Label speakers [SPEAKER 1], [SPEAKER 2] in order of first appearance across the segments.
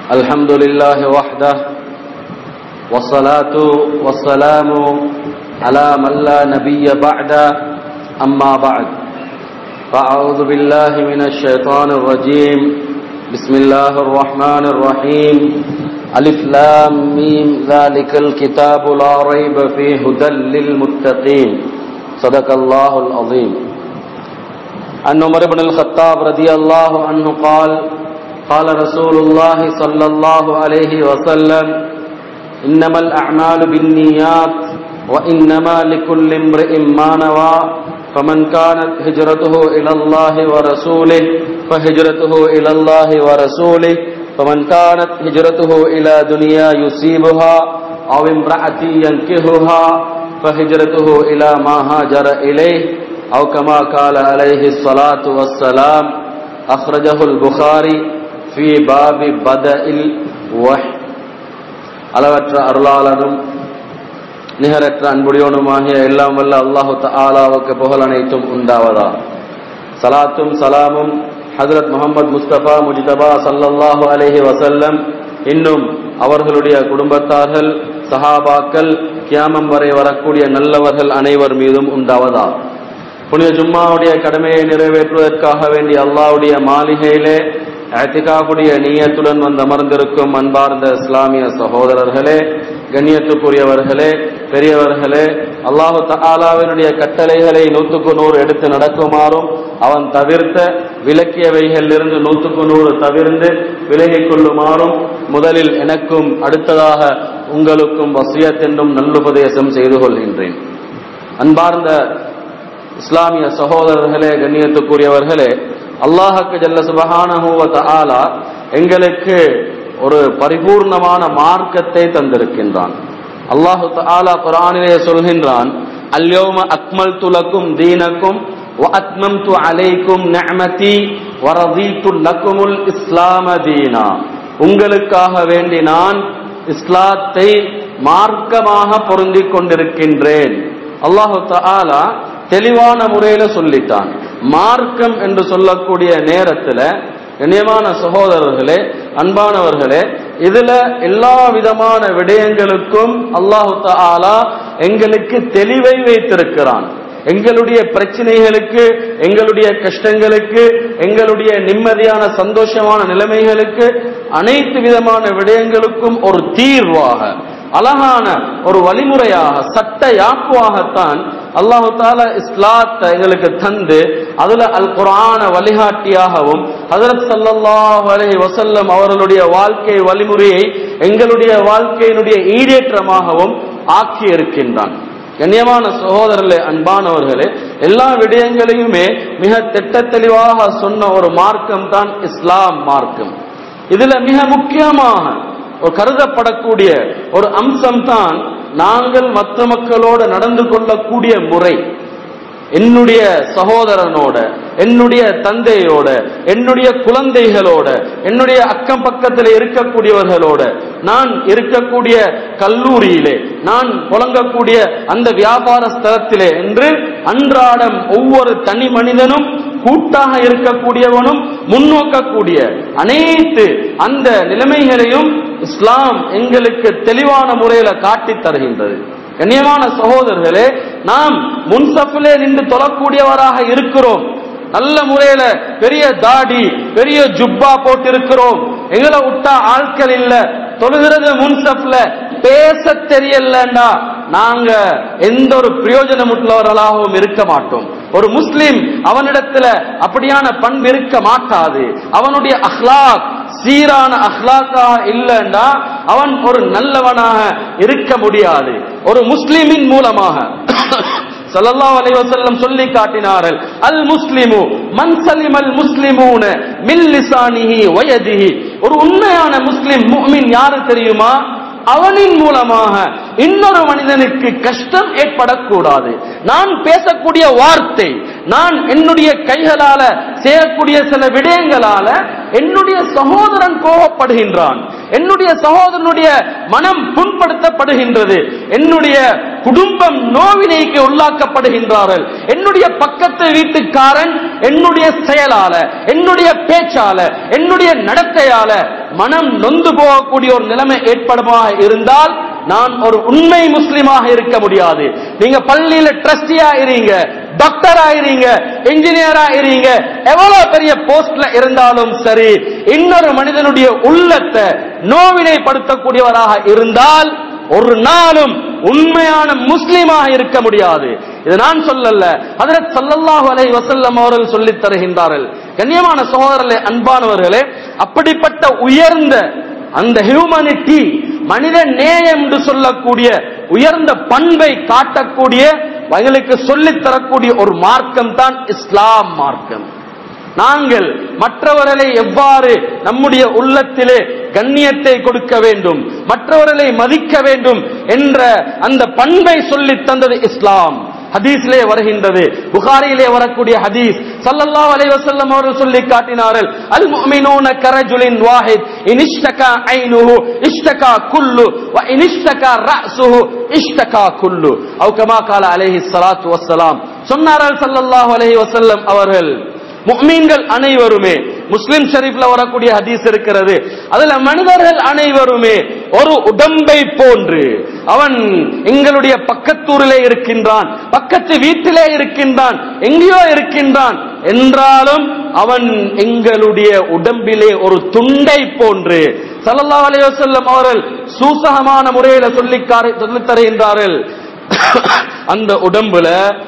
[SPEAKER 1] الحمد لله وحده والصلاة والسلام على من لا نبي بعد أما بعد فأعوذ بالله من الشيطان الرجيم بسم الله الرحمن الرحيم ألف لام ميم ذلك الكتاب لا ريب فيه هدى للمتقين صدق الله العظيم عن عمر بن الخطاب رضي الله عنه قال قال رسول الله صلى الله عليه وسلم إنما الأعمال بالنيات وإنما لكل امرئ ما نوى فمن كانت هجرته إلى الله ورسوله فهجرته إلى الله ورسوله فمن كانت هجرته إلى دنيا يصيبها أو امرأة ينكهها فهجرته إلى ما هاجر إليه أو كما قال عليه الصلاة والسلام أخرجه البخاري في باب بدء الوحي அளவற்ற அருளாளனும் நிகரற்ற அன்புடையோனுமாகிய எல்லாம் வல்ல அல்லாஹு தாலாவுக்கு புகழ் அனைத்தும் உண்டாவதா சலாத்தும் சலாமும் ஹசரத் முகமது முஸ்தபா முஜிதபா சல்லல்லாஹு அலஹி வசல்லம் இன்னும் அவர்களுடைய குடும்பத்தார்கள் சஹாபாக்கள் கியாமம் வரை வரக்கூடிய நல்லவர்கள் அனைவர் மீதும் உண்டாவதா புனித ஜும்மாவுடைய கடமையை நிறைவேற்றுவதற்காக வேண்டிய அல்லாவுடைய மாளிகையிலே அத்திகாவுடைய நீயத்துடன் வந்து அமர்ந்திருக்கும் அன்பார்ந்த இஸ்லாமிய சகோதரர்களே கண்ணியத்துக்குரியவர்களே பெரியவர்களே அல்லாஹு தாலாவினுடைய கட்டளைகளை நூற்றுக்கு நூறு எடுத்து நடக்குமாறும் அவன் தவிர்த்த விலக்கியவைகளிலிருந்து நூற்றுக்கு நூறு தவிர்ந்து விலகிக் கொள்ளுமாறும் முதலில் எனக்கும் அடுத்ததாக உங்களுக்கும் வசியத் என்றும் நல்லுபதேசம் செய்து கொள்கின்றேன் அன்பார்ந்த இஸ்லாமிய சகோதரர்களே கண்ணியத்துக்குரியவர்களே அல்லாஹுக்கு ஜல்ல சுபஹானஹுவ ஆலா எங்களுக்கு ஒரு பரிபூர்ணமான மார்க்கத்தை தந்திருக்கின்றான் அல்லாஹு தாலா குரானிலே சொல்கின்றான் அல்யோம அக்மல் துலக்கும் தீனக்கும் وأتممت عليكم نعمتي ورضيت لكم الإسلام دينا உங்களுக்காக வேண்டி நான் இஸ்லாத்தை மார்க்கமாக பொருந்திக் கொண்டிருக்கின்றேன் அல்லாஹு தாலா தெளிவான முறையில சொல்லிட்டான் மார்க்கம் என்று சொல்லக்கூடிய நேரத்துல கண்ணியமான சகோதரர்களே அன்பானவர்களே இதுல எல்லா விதமான விடயங்களுக்கும் அல்லாஹு தாலா எங்களுக்கு தெளிவை வைத்திருக்கிறான் எங்களுடைய பிரச்சனைகளுக்கு எங்களுடைய கஷ்டங்களுக்கு எங்களுடைய நிம்மதியான சந்தோஷமான நிலைமைகளுக்கு அனைத்து விதமான விடயங்களுக்கும் ஒரு தீர்வாக அழகான ஒரு வழிமுறையாக சட்ட யாப்புவாகத்தான் அல்லாஹு தாலா இஸ்லாத்தை எங்களுக்கு தந்து அதுல அல் குரான வழிகாட்டியாகவும் ஹசரத் சல்லாஹ் அலை வசல்லம் அவர்களுடைய வாழ்க்கை வழிமுறையை எங்களுடைய வாழ்க்கையினுடைய ஈடேற்றமாகவும் ஆக்கி இருக்கின்றான் கண்ணியமான சகோதரர்களே அன்பானவர்களே எல்லா விடயங்களையுமே மிக திட்ட தெளிவாக சொன்ன ஒரு மார்க்கம் தான் இஸ்லாம் மார்க்கம் இதுல மிக முக்கியமாக ஒரு கருதப்படக்கூடிய ஒரு அம்சம் தான் நாங்கள் மற்ற மக்களோடு நடந்து கொள்ளக்கூடிய முறை என்னுடைய சகோதரனோட என்னுடைய தந்தையோட என்னுடைய குழந்தைகளோட என்னுடைய அக்கம் பக்கத்தில் இருக்கக்கூடியவர்களோட நான் இருக்கக்கூடிய கல்லூரியிலே நான் புழங்கக்கூடிய அந்த வியாபார ஸ்தலத்திலே என்று அன்றாடம் ஒவ்வொரு தனி மனிதனும் கூட்டாக இருக்கக்கூடியவனும் முன்னோக்கக்கூடிய அனைத்து அந்த நிலைமைகளையும் இஸ்லாம் எங்களுக்கு தெளிவான முறையில காட்டி தருகின்றது கண்ணியமான சகோதரர்களே நாம் முன்சப்பிலே நின்று தொழக்கூடியவராக இருக்கிறோம் நல்ல முறையில பெரிய தாடி பெரிய ஜுப்பா போட்டிருக்கிறோம் எங்களை விட்டா ஆட்கள் இல்ல தொழுகிறது முன்சப்ல பேச தெரியலண்டா நாங்க எந்த ஒரு பிரயோஜனம் உள்ளவர்களாகவும் இருக்க மாட்டோம் ஒரு முஸ்லிம் அவனிடத்துல அப்படியான பண்பு இருக்க மாட்டாது அவனுடைய அஹ்லாக் சீரான அஹ்லாக்கா இல்லைன்னா அவன் ஒரு நல்லவனாக இருக்க முடியாது ஒரு முஸ்லிமின் மூலமாக ஸல்லல்லாஹு அலைஹி வஸல்லம் சொல்லி காட்டினார்கள் அல் முஸ்லிமு மன் சலிமல் முஸ்லிமூன மின் லிசானிஹி வயதிஹி ஒரு உண்மையான முஸ்லிம் முஃமின் யாரு தெரியுமா அவனின் மூலமாக இன்னொரு மனிதனுக்கு கஷ்டம் ஏற்படக்கூடாது நான் பேசக்கூடிய வார்த்தை நான் என்னுடைய கைகளால செய்யக்கூடிய சில விடயங்களால என்னுடைய சகோதரன் கோபப்படுகின்றான் என்னுடைய சகோதரனுடைய மனம் புண்படுத்தப்படுகின்றது என்னுடைய குடும்பம் நோவினைக்கு உள்ளாக்கப்படுகின்றார்கள் என்னுடைய பக்கத்து வீட்டுக்காரன் என்னுடைய செயலால என்னுடைய பேச்சால என்னுடைய நடத்தையால மனம் நொந்து போகக்கூடிய ஒரு நிலைமை ஏற்படுமாக இருந்தால் நான் ஒரு உண்மை முஸ்லிமாக இருக்க முடியாது நீங்க பள்ளியில ட்ரஸ்டியா இருங்க டாக்டரா இருங்க இன்ஜினியரா இருங்க எவ்வளவு பெரிய போஸ்ட்ல இருந்தாலும் சரி இன்னொரு மனிதனுடைய உள்ளத்தை நோவினைப்படுத்தக்கூடியவராக இருந்தால் ஒரு நாளும் உண்மையான முஸ்லிமாக இருக்க முடியாது இது நான் சொல்லல ஹதரத் ஸல்லல்லாஹு அலைஹி வஸல்லம் அவர்கள் சொல்லித் தருகின்றார்கள் கண்ணியமான சகோதரர்களே அன்பானவர்களே அப்படிப்பட்ட உயர்ந்த அந்த ஹியூமனிட்டி மனித நேயம் என்று சொல்லக்கூடிய உயர்ந்த பண்பை காட்டக்கூடிய வயலுக்கு சொல்லித் தரக்கூடிய ஒரு மார்க்கம் தான் இஸ்லாம் மார்க்கம் நாங்கள் மற்றவர்களை எவ்வாறு நம்முடைய உள்ளத்திலே கண்ணியத்தை கொடுக்க வேண்டும் மற்றவர்களை மதிக்க வேண்டும் என்ற அந்த பண்பை சொல்லித் தந்தது இஸ்லாம் ஹதீஸ்லே வருகின்றது புகாரியிலே வரக்கூடிய ஹதீஸ் ஸல்லல்லாஹு அலைஹி வஸல்லம் அவர்கள் சொல்லி காட்டினார்கள் அல் முஃமினூன கரஜுலின் வாஹித் இன் இஷ்தகா ஐனுஹு இஷ்தகா குல்லு வ இன் இஷ்தகா ரஅஸுஹு இஷ்தகா குல்லு அவ் கமா கால அலைஹி ஸலாத்து வஸ்ஸலாம் சொன்னார்கள் ஸல்லல்லாஹு அலைஹி வஸல்லம் அவர்கள் முக்மீன்கள் அனைவருமே முஸ்லிம் ஷரீஃப்ல வரக்கூடிய ஹதீஸ் இருக்கிறது அதுல மனிதர்கள் அனைவருமே ஒரு உடம்பை போன்று அவன் எங்களுடைய பக்கத்தூரிலே இருக்கின்றான் பக்கத்து வீட்டிலே இருக்கின்றான் எங்கேயோ இருக்கின்றான் என்றாலும் அவன் எங்களுடைய உடம்பிலே ஒரு துண்டை போன்று ஸல்லல்லாஹு அலைஹி வஸல்லம் அவர்கள் சூசகமான முறையில சொல்லி சொல்லித் தருகின்றார்கள் அந்த உடம்புல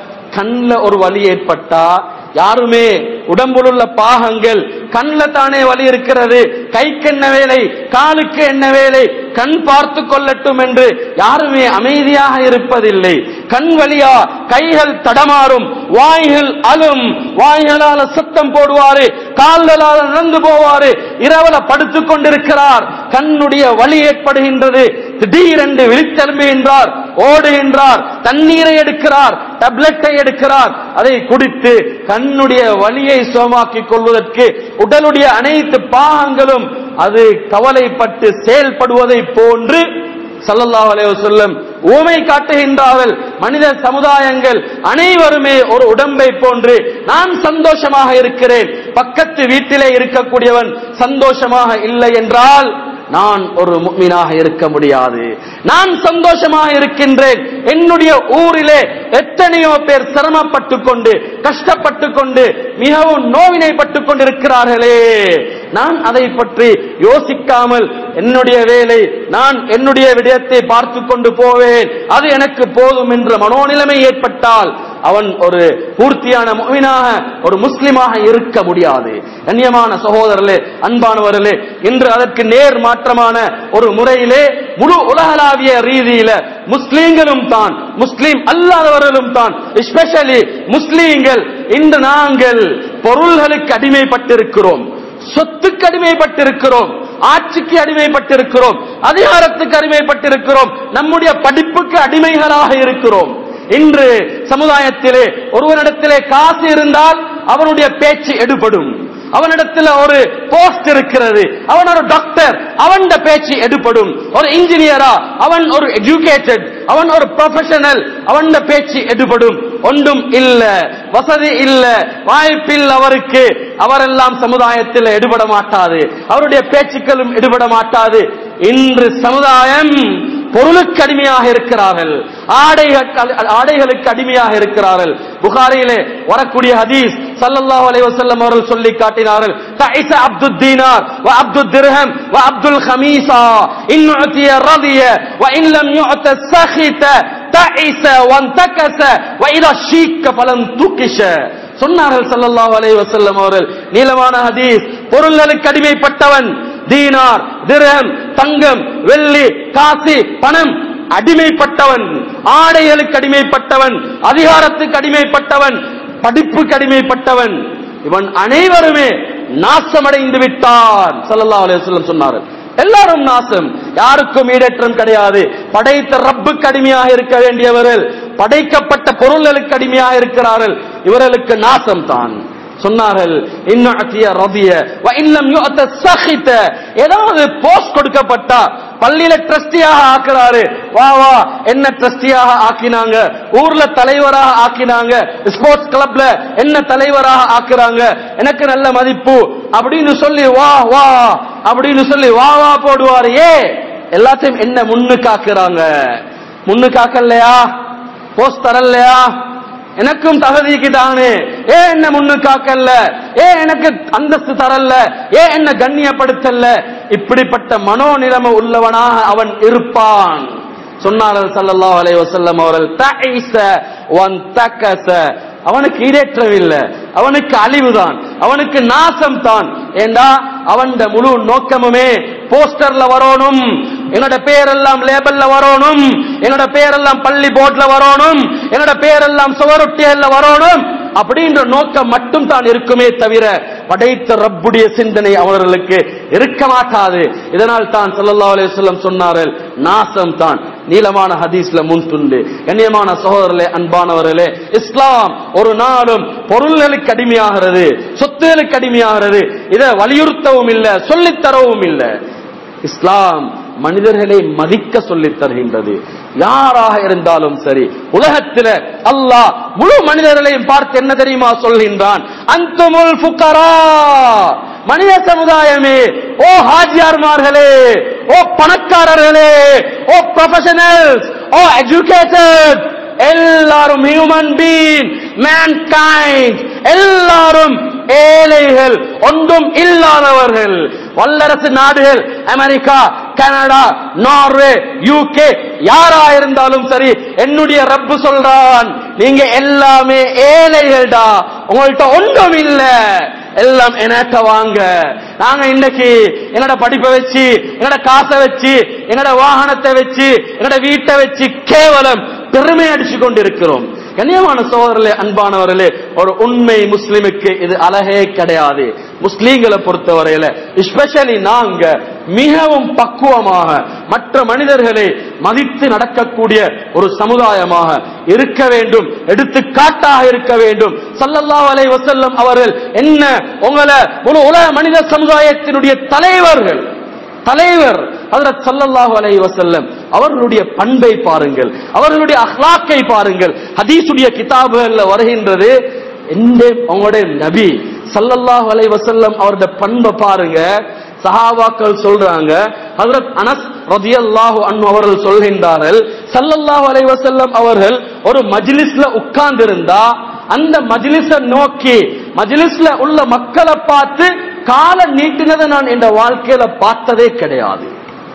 [SPEAKER 1] கண்ல ஒரு வலி ஏற்பட்டா யாருமே உடம்புல உள்ள பாகங்கள் கண்ணில் தானே வலி இருக்கிறது கைக்கு என்ன வேலை காலுக்கு என்ன வேலை கண் பார்த்து கொள்ளட்டும் என்று யாருமே அமைதியாக இருப்பதில்லை கண் வழியா கைகள் தடமாறும் வாய்கள் அழும் வாய்களால சத்தம் போடுவாரு கால்களால் நடந்து போவாரு இரவுல படுத்துக் கொண்டிருக்கிறார் கண்ணுடைய வலி ஏற்படுகின்றது திடீரென்று விழித்தெழும்புகின்றார் ஓடுகின்றார் தண்ணீரை எடுக்கிறார் டப்லெட்டை எடுக்கிறார் அதை குடித்து கண்ணுடைய வலியை சுகமாக்கிக் கொள்வதற்கு உடலுடைய அனைத்து பாகங்களும் அது கவலைப்பட்டு செயல்படுவதை போன்று சல்லல்லாஹு அலைஹி வஸல்லம் ஊமை காட்டுகின்றார்கள் மனித சமுதாயங்கள் அனைவருமே ஒரு உடம்பை போன்று நான் சந்தோஷமாக இருக்கிறேன் பக்கத்து வீட்டிலே இருக்கக்கூடியவன் சந்தோஷமாக இல்லை என்றால் நான் ஒரு முக்மீனாக இருக்க முடியாது நான் சந்தோஷமாக இருக்கின்றேன் என்னுடைய ஊரிலே எத்தனையோ பேர் சிரமப்பட்டு கொண்டு கஷ்டப்பட்டு கொண்டு மிகவும் நோவினைப்பட்டு கொண்டிருக்கிறார்களே நான் அதை பற்றி யோசிக்காமல் என்னுடைய வேலை நான் என்னுடைய விடயத்தை பார்த்து கொண்டு போவேன் அது எனக்கு போதும் என்ற மனோநிலைமை ஏற்பட்டால் அவன் ஒரு பூர்த்தியான முஃமினாக ஒரு முஸ்லிமாக இருக்க முடியாது கண்ணியமான சகோதரர்களே அன்பானவர்களே இன்று அதற்கு நேர் மாற்றமான ஒரு முறையிலே முழு உலகளாவிய ரீதியில முஸ்லீம்களும் தான் முஸ்லீம் அல்லாதவர்களும் தான் எஸ்பெஷலி முஸ்லீம்கள் இன்று நாங்கள் பொருள்களுக்கு அடிமைப்பட்டிருக்கிறோம் சொத்துக்கு அடிமைப்பட்டிருக்கிறோம் ஆட்சிக்கு அடிமைப்பட்டிருக்கிறோம் அதிகாரத்துக்கு அடிமைப்பட்டிருக்கிறோம் நம்முடைய படிப்புக்கு அடிமைகளாக இருக்கிறோம் இன்று சமுதாயத்திலே ஒருவனிடத்திலே காசு இருந்தால் அவனுடைய பேச்சு எடுபடும் அவனிடத்தில் ஒரு போஸ்ட் இருக்கிறது அவன் ஒரு டாக்டர் அவன் பேச்சு எடுபடும் ஒரு இன்ஜினியரா அவன் ஒரு எஜுகேட்டட் அவன் ஒரு ப்ரொஃபஷனல் அவன் பேச்சு எடுபடும் ஒன்றும் இல்ல வசதி இல்ல வாய்ப்பில் அவருக்கு அவரெல்லாம் சமுதாயத்தில் எடுபட மாட்டாது அவருடைய பேச்சுக்களும் எடுபட மாட்டாது இன்று சமுதாயம் பொருளுக்கு அடிமையாக இருக்கிறார்கள் ஆடைகள் ஆடைகளுக்கு அடிமையாக இருக்கிறார்கள் புகாரியிலே வரக்கூடிய ஹதீஸ் சல்லல்லாஹு அலைஹி வஸல்லம் அவர்கள் சொல்லி காட்டினார்கள் தஐஸ அப்துத் தீனார் வ அப்துத் திர்ஹம் வ அப்துல் ஹமீஸா இன் உத்திய ரதிய வ இன் லம் யுஅத சஹித தஐஸ வந்தகஸ வ இதா ஷீக்க ஃபலம் துகிஷ சொன்னார்கள் சல்லல்லாஹு அலைஹி வஸல்லம் அவர்கள் நீளமான ஹதீஸ் பொருள்களுக்கு அடிமைப்பட்டவன் தீனார் திரகம் தங்கம் வெள்ளி காசு பணம் அடிமைப்பட்டவன் ஆடைகளுக்கு அடிமைப்பட்டவன் அதிகாரத்துக்கு அடிமைப்பட்டவன் படிப்புக்கு அடிமைப்பட்டவன் இவன் அனைவருமே நாசமடைந்து விட்டான் ஸல்லல்லாஹு அலைஹி வஸல்லம் சொன்னார்கள் எல்லாரும் நாசம் யாருக்கும் ஈடேற்றம் கிடையாது படைத்த ரப்புக்கு அடிமையாக இருக்க வேண்டியவர்கள் படைக்கப்பட்ட பொருள்களுக்கு அடிமையாக இருக்கிறார்கள் இவர்களுக்கு நாசம் தான் சொன்னார்கள் இன்னத்திய ரதிய வ இன்னம் யுஅத சஹித ஏதாவது போஸ்ட் கொடுக்கப்பட்டா பள்ளியில ட்ரஸ்டியாக ஆக்குறாரு வா வா என்ன ட்ரஸ்டியாக ஆக்கினாங்க ஊர்ல தலைவராக ஆக்கினாங்க ஸ்போர்ட்ஸ் கிளப்ல என்ன தலைவராக ஆக்குறாங்க எனக்கு நல்ல மதிப்பு அப்படின்னு சொல்லி வா வா அப்படின்னு சொல்லி வா வா போடுவாரு ஏ எல்லாத்தையும் என்ன முன்னுக்கு ஆக்குறாங்க முன்னுக்கு ஆக்கலையா போஸ்ட் தரலையா எனக்கும் தகுதிக்கு தானே ஏ என்ன முன்னு காக்கல்ல ஏ எனக்கு அந்தஸ்து தரல ஏ என்ன கண்ணியப்படுத்தல இப்படிப்பட்ட மனோநிலைமை உள்ளவனாக அவன் இருப்பான் சொன்னார்கள் ஸல்லல்லாஹு அலைஹி வஸல்லம் அவர்கள் தஐஸ வன் தகஸ அவனுக்கு ஈடேற்றவில்லை அவனுக்கு அழிவுதான் அவனுக்கு நாசம் தான் ஏண்டா அவன் முழு நோக்கமுமே போஸ்டர்ல வரணும் என்னோட பேரெல்லாம் லேபல்ல வரணும் என்னோட பேரெல்லாம் பள்ளி போர்ட்ல வரணும் என்னோட பேரெல்லாம் சுவரொட்டியல்ல வரணும் அப்படின்ற நோக்கம் மட்டும் தான் இருக்குமே தவிர படைத்த ரப்புடைய சிந்தனை அவர்களுக்கு இருக்க மாட்டாது இதனால் தான் ஸல்லல்லாஹு அலைஹி வஸல்லம் சொன்னார்கள் நாசம் தான் நீளமான ஹதீஸ்ல முன்துண்டு கண்ணியமான சகோதரர்களே அன்பானவர்களே இஸ்லாம் ஒரு நாளும் பொருள்களுக்கு அடிமையாகிறது சொத்துகளுக்கு அடிமையாகிறது இதை வலியுறுத்தவும் இல்லை சொல்லித் தரவும் இல்லை இஸ்லாம் மனிதர்களை மதிக்க சொல்லித் தருகின்றது யாராக இருந்தாலும் சரி உலகத்தில அல்லாஹ் முழு மனிதர்களையும் பார்த்து என்ன தெரியுமா சொல்கின்றான் அந்துமுல் ஃபுக்கரா மனித சமுதாயமே ஓ ஹாஜியார்மார்களே ஓ பணக்காரர்களே ஓ ப்ரொஃபஷனல்ஸ் ஓ எஜுகேட்டட் எல்லாரும் ஹியூமன் பீன் மேன்கைண்ட் எல்லாரும் ஏழைகள் ஒன்றும் இல்லாதவர்கள் வல்லரசு நாடுகள் அமெரிக்கா கனடா நார்வே யூகே யாரா இருந்தாலும் சரி என்னுடைய ரப்பு சொல்றான் நீங்க எல்லாமே ஏழைகள்டா உங்கள்ட்ட ஒன்றும் இல்ல எல்லாம் என்கிட்ட வாங்க நாங்க இன்னைக்கு என்னோட படிப்பை வச்சு என்னோட காசை வச்சு என்னோட வாகனத்தை வச்சு என்னோட வீட்டை வச்சு கேவலம் பெருமை அடிச்சு கொண்டிருக்கிறோம் கண்ணியமான சோதரர்களே அன்பானவர்களே ஒரு உண்மை முஸ்லிமுக்கு இது அழகே கிடையாது முஸ்லீம்களை பொறுத்தவரையில எஸ்பெஷலி நாங்க மிகவும் பக்குவமாக மற்ற மனிதர்களை மதித்து நடக்கக்கூடிய ஒரு சமுதாயமாக இருக்க வேண்டும் எடுத்துக்காட்டாக இருக்க வேண்டும் சல்லல்லாஹு அலைஹி வஸல்லம் அவர்கள் என்ன உங்களை ஒரு உலக மனித சமுதாயத்தினுடைய தலைவர்கள் தலைவர் ஹஜரத் ஸல்லல்லாஹு அலைஹி வஸல்லம் அவர்களுடைய பண்பை பாருங்கள் அவர்களுடைய அஹ்லாக்கை பாருங்கள் ஹதீஸுடைய கிதாபுகள்ல வருகின்றது எந்த உங்களுடைய நபி ஸல்லல்லாஹு அலைஹி வஸல்லம் அவருடைய பண்பை பாருங்க சஹாபாக்கள் சொல்றாங்க ஹஜரத் அனஸ் ரதியல்லாஹு அன்ஹு அவர்கள் சொல்கின்றார்கள் ஸல்லல்லாஹு அலைஹி வஸல்லம் அவர்கள் ஒரு மஜ்லிஸ்ல உட்கார்ந்திருந்தா அந்த மஜ்லிஸ நோக்கி மஜ்லிஸ்ல உள்ள மக்களை பார்த்து கால நீட்டினதை நான் என் வாழ்க்கையில பார்த்ததே கிடையாது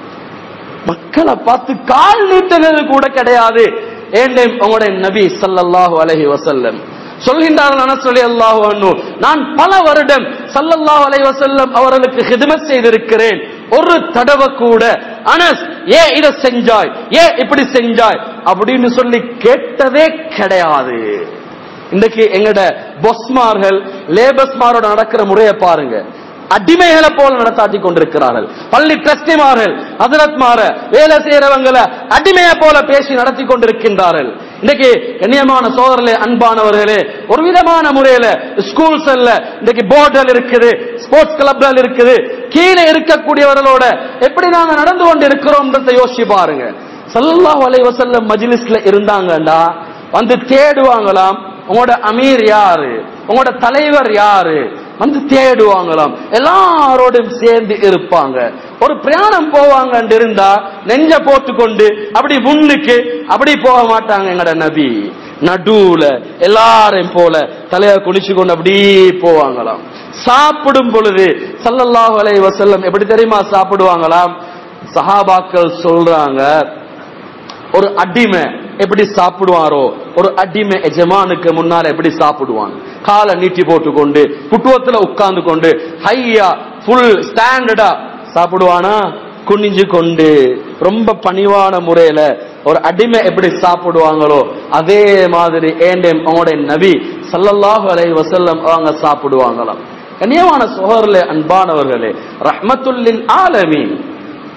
[SPEAKER 1] மக்களை பார்த்து கால் நீட்டினது கூட கிடையாது ஏண்டே உங்களுடைய நபி ஸல்லல்லாஹு அலைஹி வஸல்லம் சொல்கின்றார்கள் அனஸ் ரலியல்லாஹு அன்ஹு நான் பல வருடம் ஸல்லல்லாஹு அலைஹி வஸல்லம் அவர்களுக்கு ஹிதமத் செய்திருக்கிறேன் ஒரு தடவை கூட அனஸ் ஏன் இதை செஞ்சாய் ஏன் இப்படி செஞ்சாய் அப்படின்னு சொல்லி கேட்டதே கிடையாது இன்னைக்கு எங்கட பொஸ்மார்கள் லேபர்ஸ்மாரோட நடக்கிற முறையை பாருங்க அடிமைகளை போல நடத்தாட்டி கொண்டிருக்கிறார்கள் பள்ளி டிரஸ்டிமார்கள் ஹசரத்மார வேலை செய்யறவங்களை அடிமையை போல பேசி நடத்தி கொண்டிருக்கின்றார்கள் இன்னைக்கு கண்ணியமான சோதரர்களே அன்பானவர்களே ஒரு விதமான முறையில ஸ்கூல்ஸ் இன்னைக்கு போர்டுகள் இருக்குது ஸ்போர்ட்ஸ் கிளப்கள் இருக்குது கீழே இருக்கக்கூடியவர்களோட எப்படி நாங்க நடந்து கொண்டு இருக்கிறோம்ன்றதை யோசிச்சு பாருங்க சல்லல்லாஹு அலைஹி வஸல்லம் மஜ்லிஸ்ல இருந்தாங்கடா வந்து தேடுவாங்களாம் உங்களோட அமீர் யாரு உங்களோட தலைவர் யாரு வந்து தேடுவாங்களாம் எல்லாரோடும் சேர்ந்து இருப்பாங்க ஒரு பிரயாணம் போவாங்க இருந்தா நெஞ்ச போட்டுக்கொண்டு அப்படி முன்னுக்கு அப்படி போக மாட்டாங்க எங்கட நபி நடுவுல எல்லாரையும் போல தலைய குளிச்சு கொண்டு அப்படியே போவாங்களாம் சாப்பிடும் பொழுது சல்லல்லாஹு அலைஹி வஸல்லம் எப்படி தெரியுமா சாப்பிடுவாங்களாம் சஹாபாக்கள் சொல்றாங்க ஒரு அடிமை எப்படி சாப்பிடுவாரோ ஒரு அடிமை எஜமானுக்கு முன்னால எப்படி சாப்பிடுவான் காலை நீட்டி போட்டுக்கொண்டு புட்டுவத்துல உட்கார்ந்து கொண்டு ஹையா ஃபுல் ஸ்டாண்டர்டா சாப்பிடுவானா குனிஞ்சு கொண்டு ரொம்ப பணிவான முறையில ஒரு அடிமை எப்படி சாப்பிடுவாங்களோ அதே மாதிரி ஏண்டே அவங்களுடைய நபி சல்லல்லாஹு அலைஹி வஸல்லம் அவங்க சாப்பிடுவாங்களாம் கண்ணியமான சோழர்களே அன்பானவர்களே ரஹ்மத்துல்லில் ஆலமீன்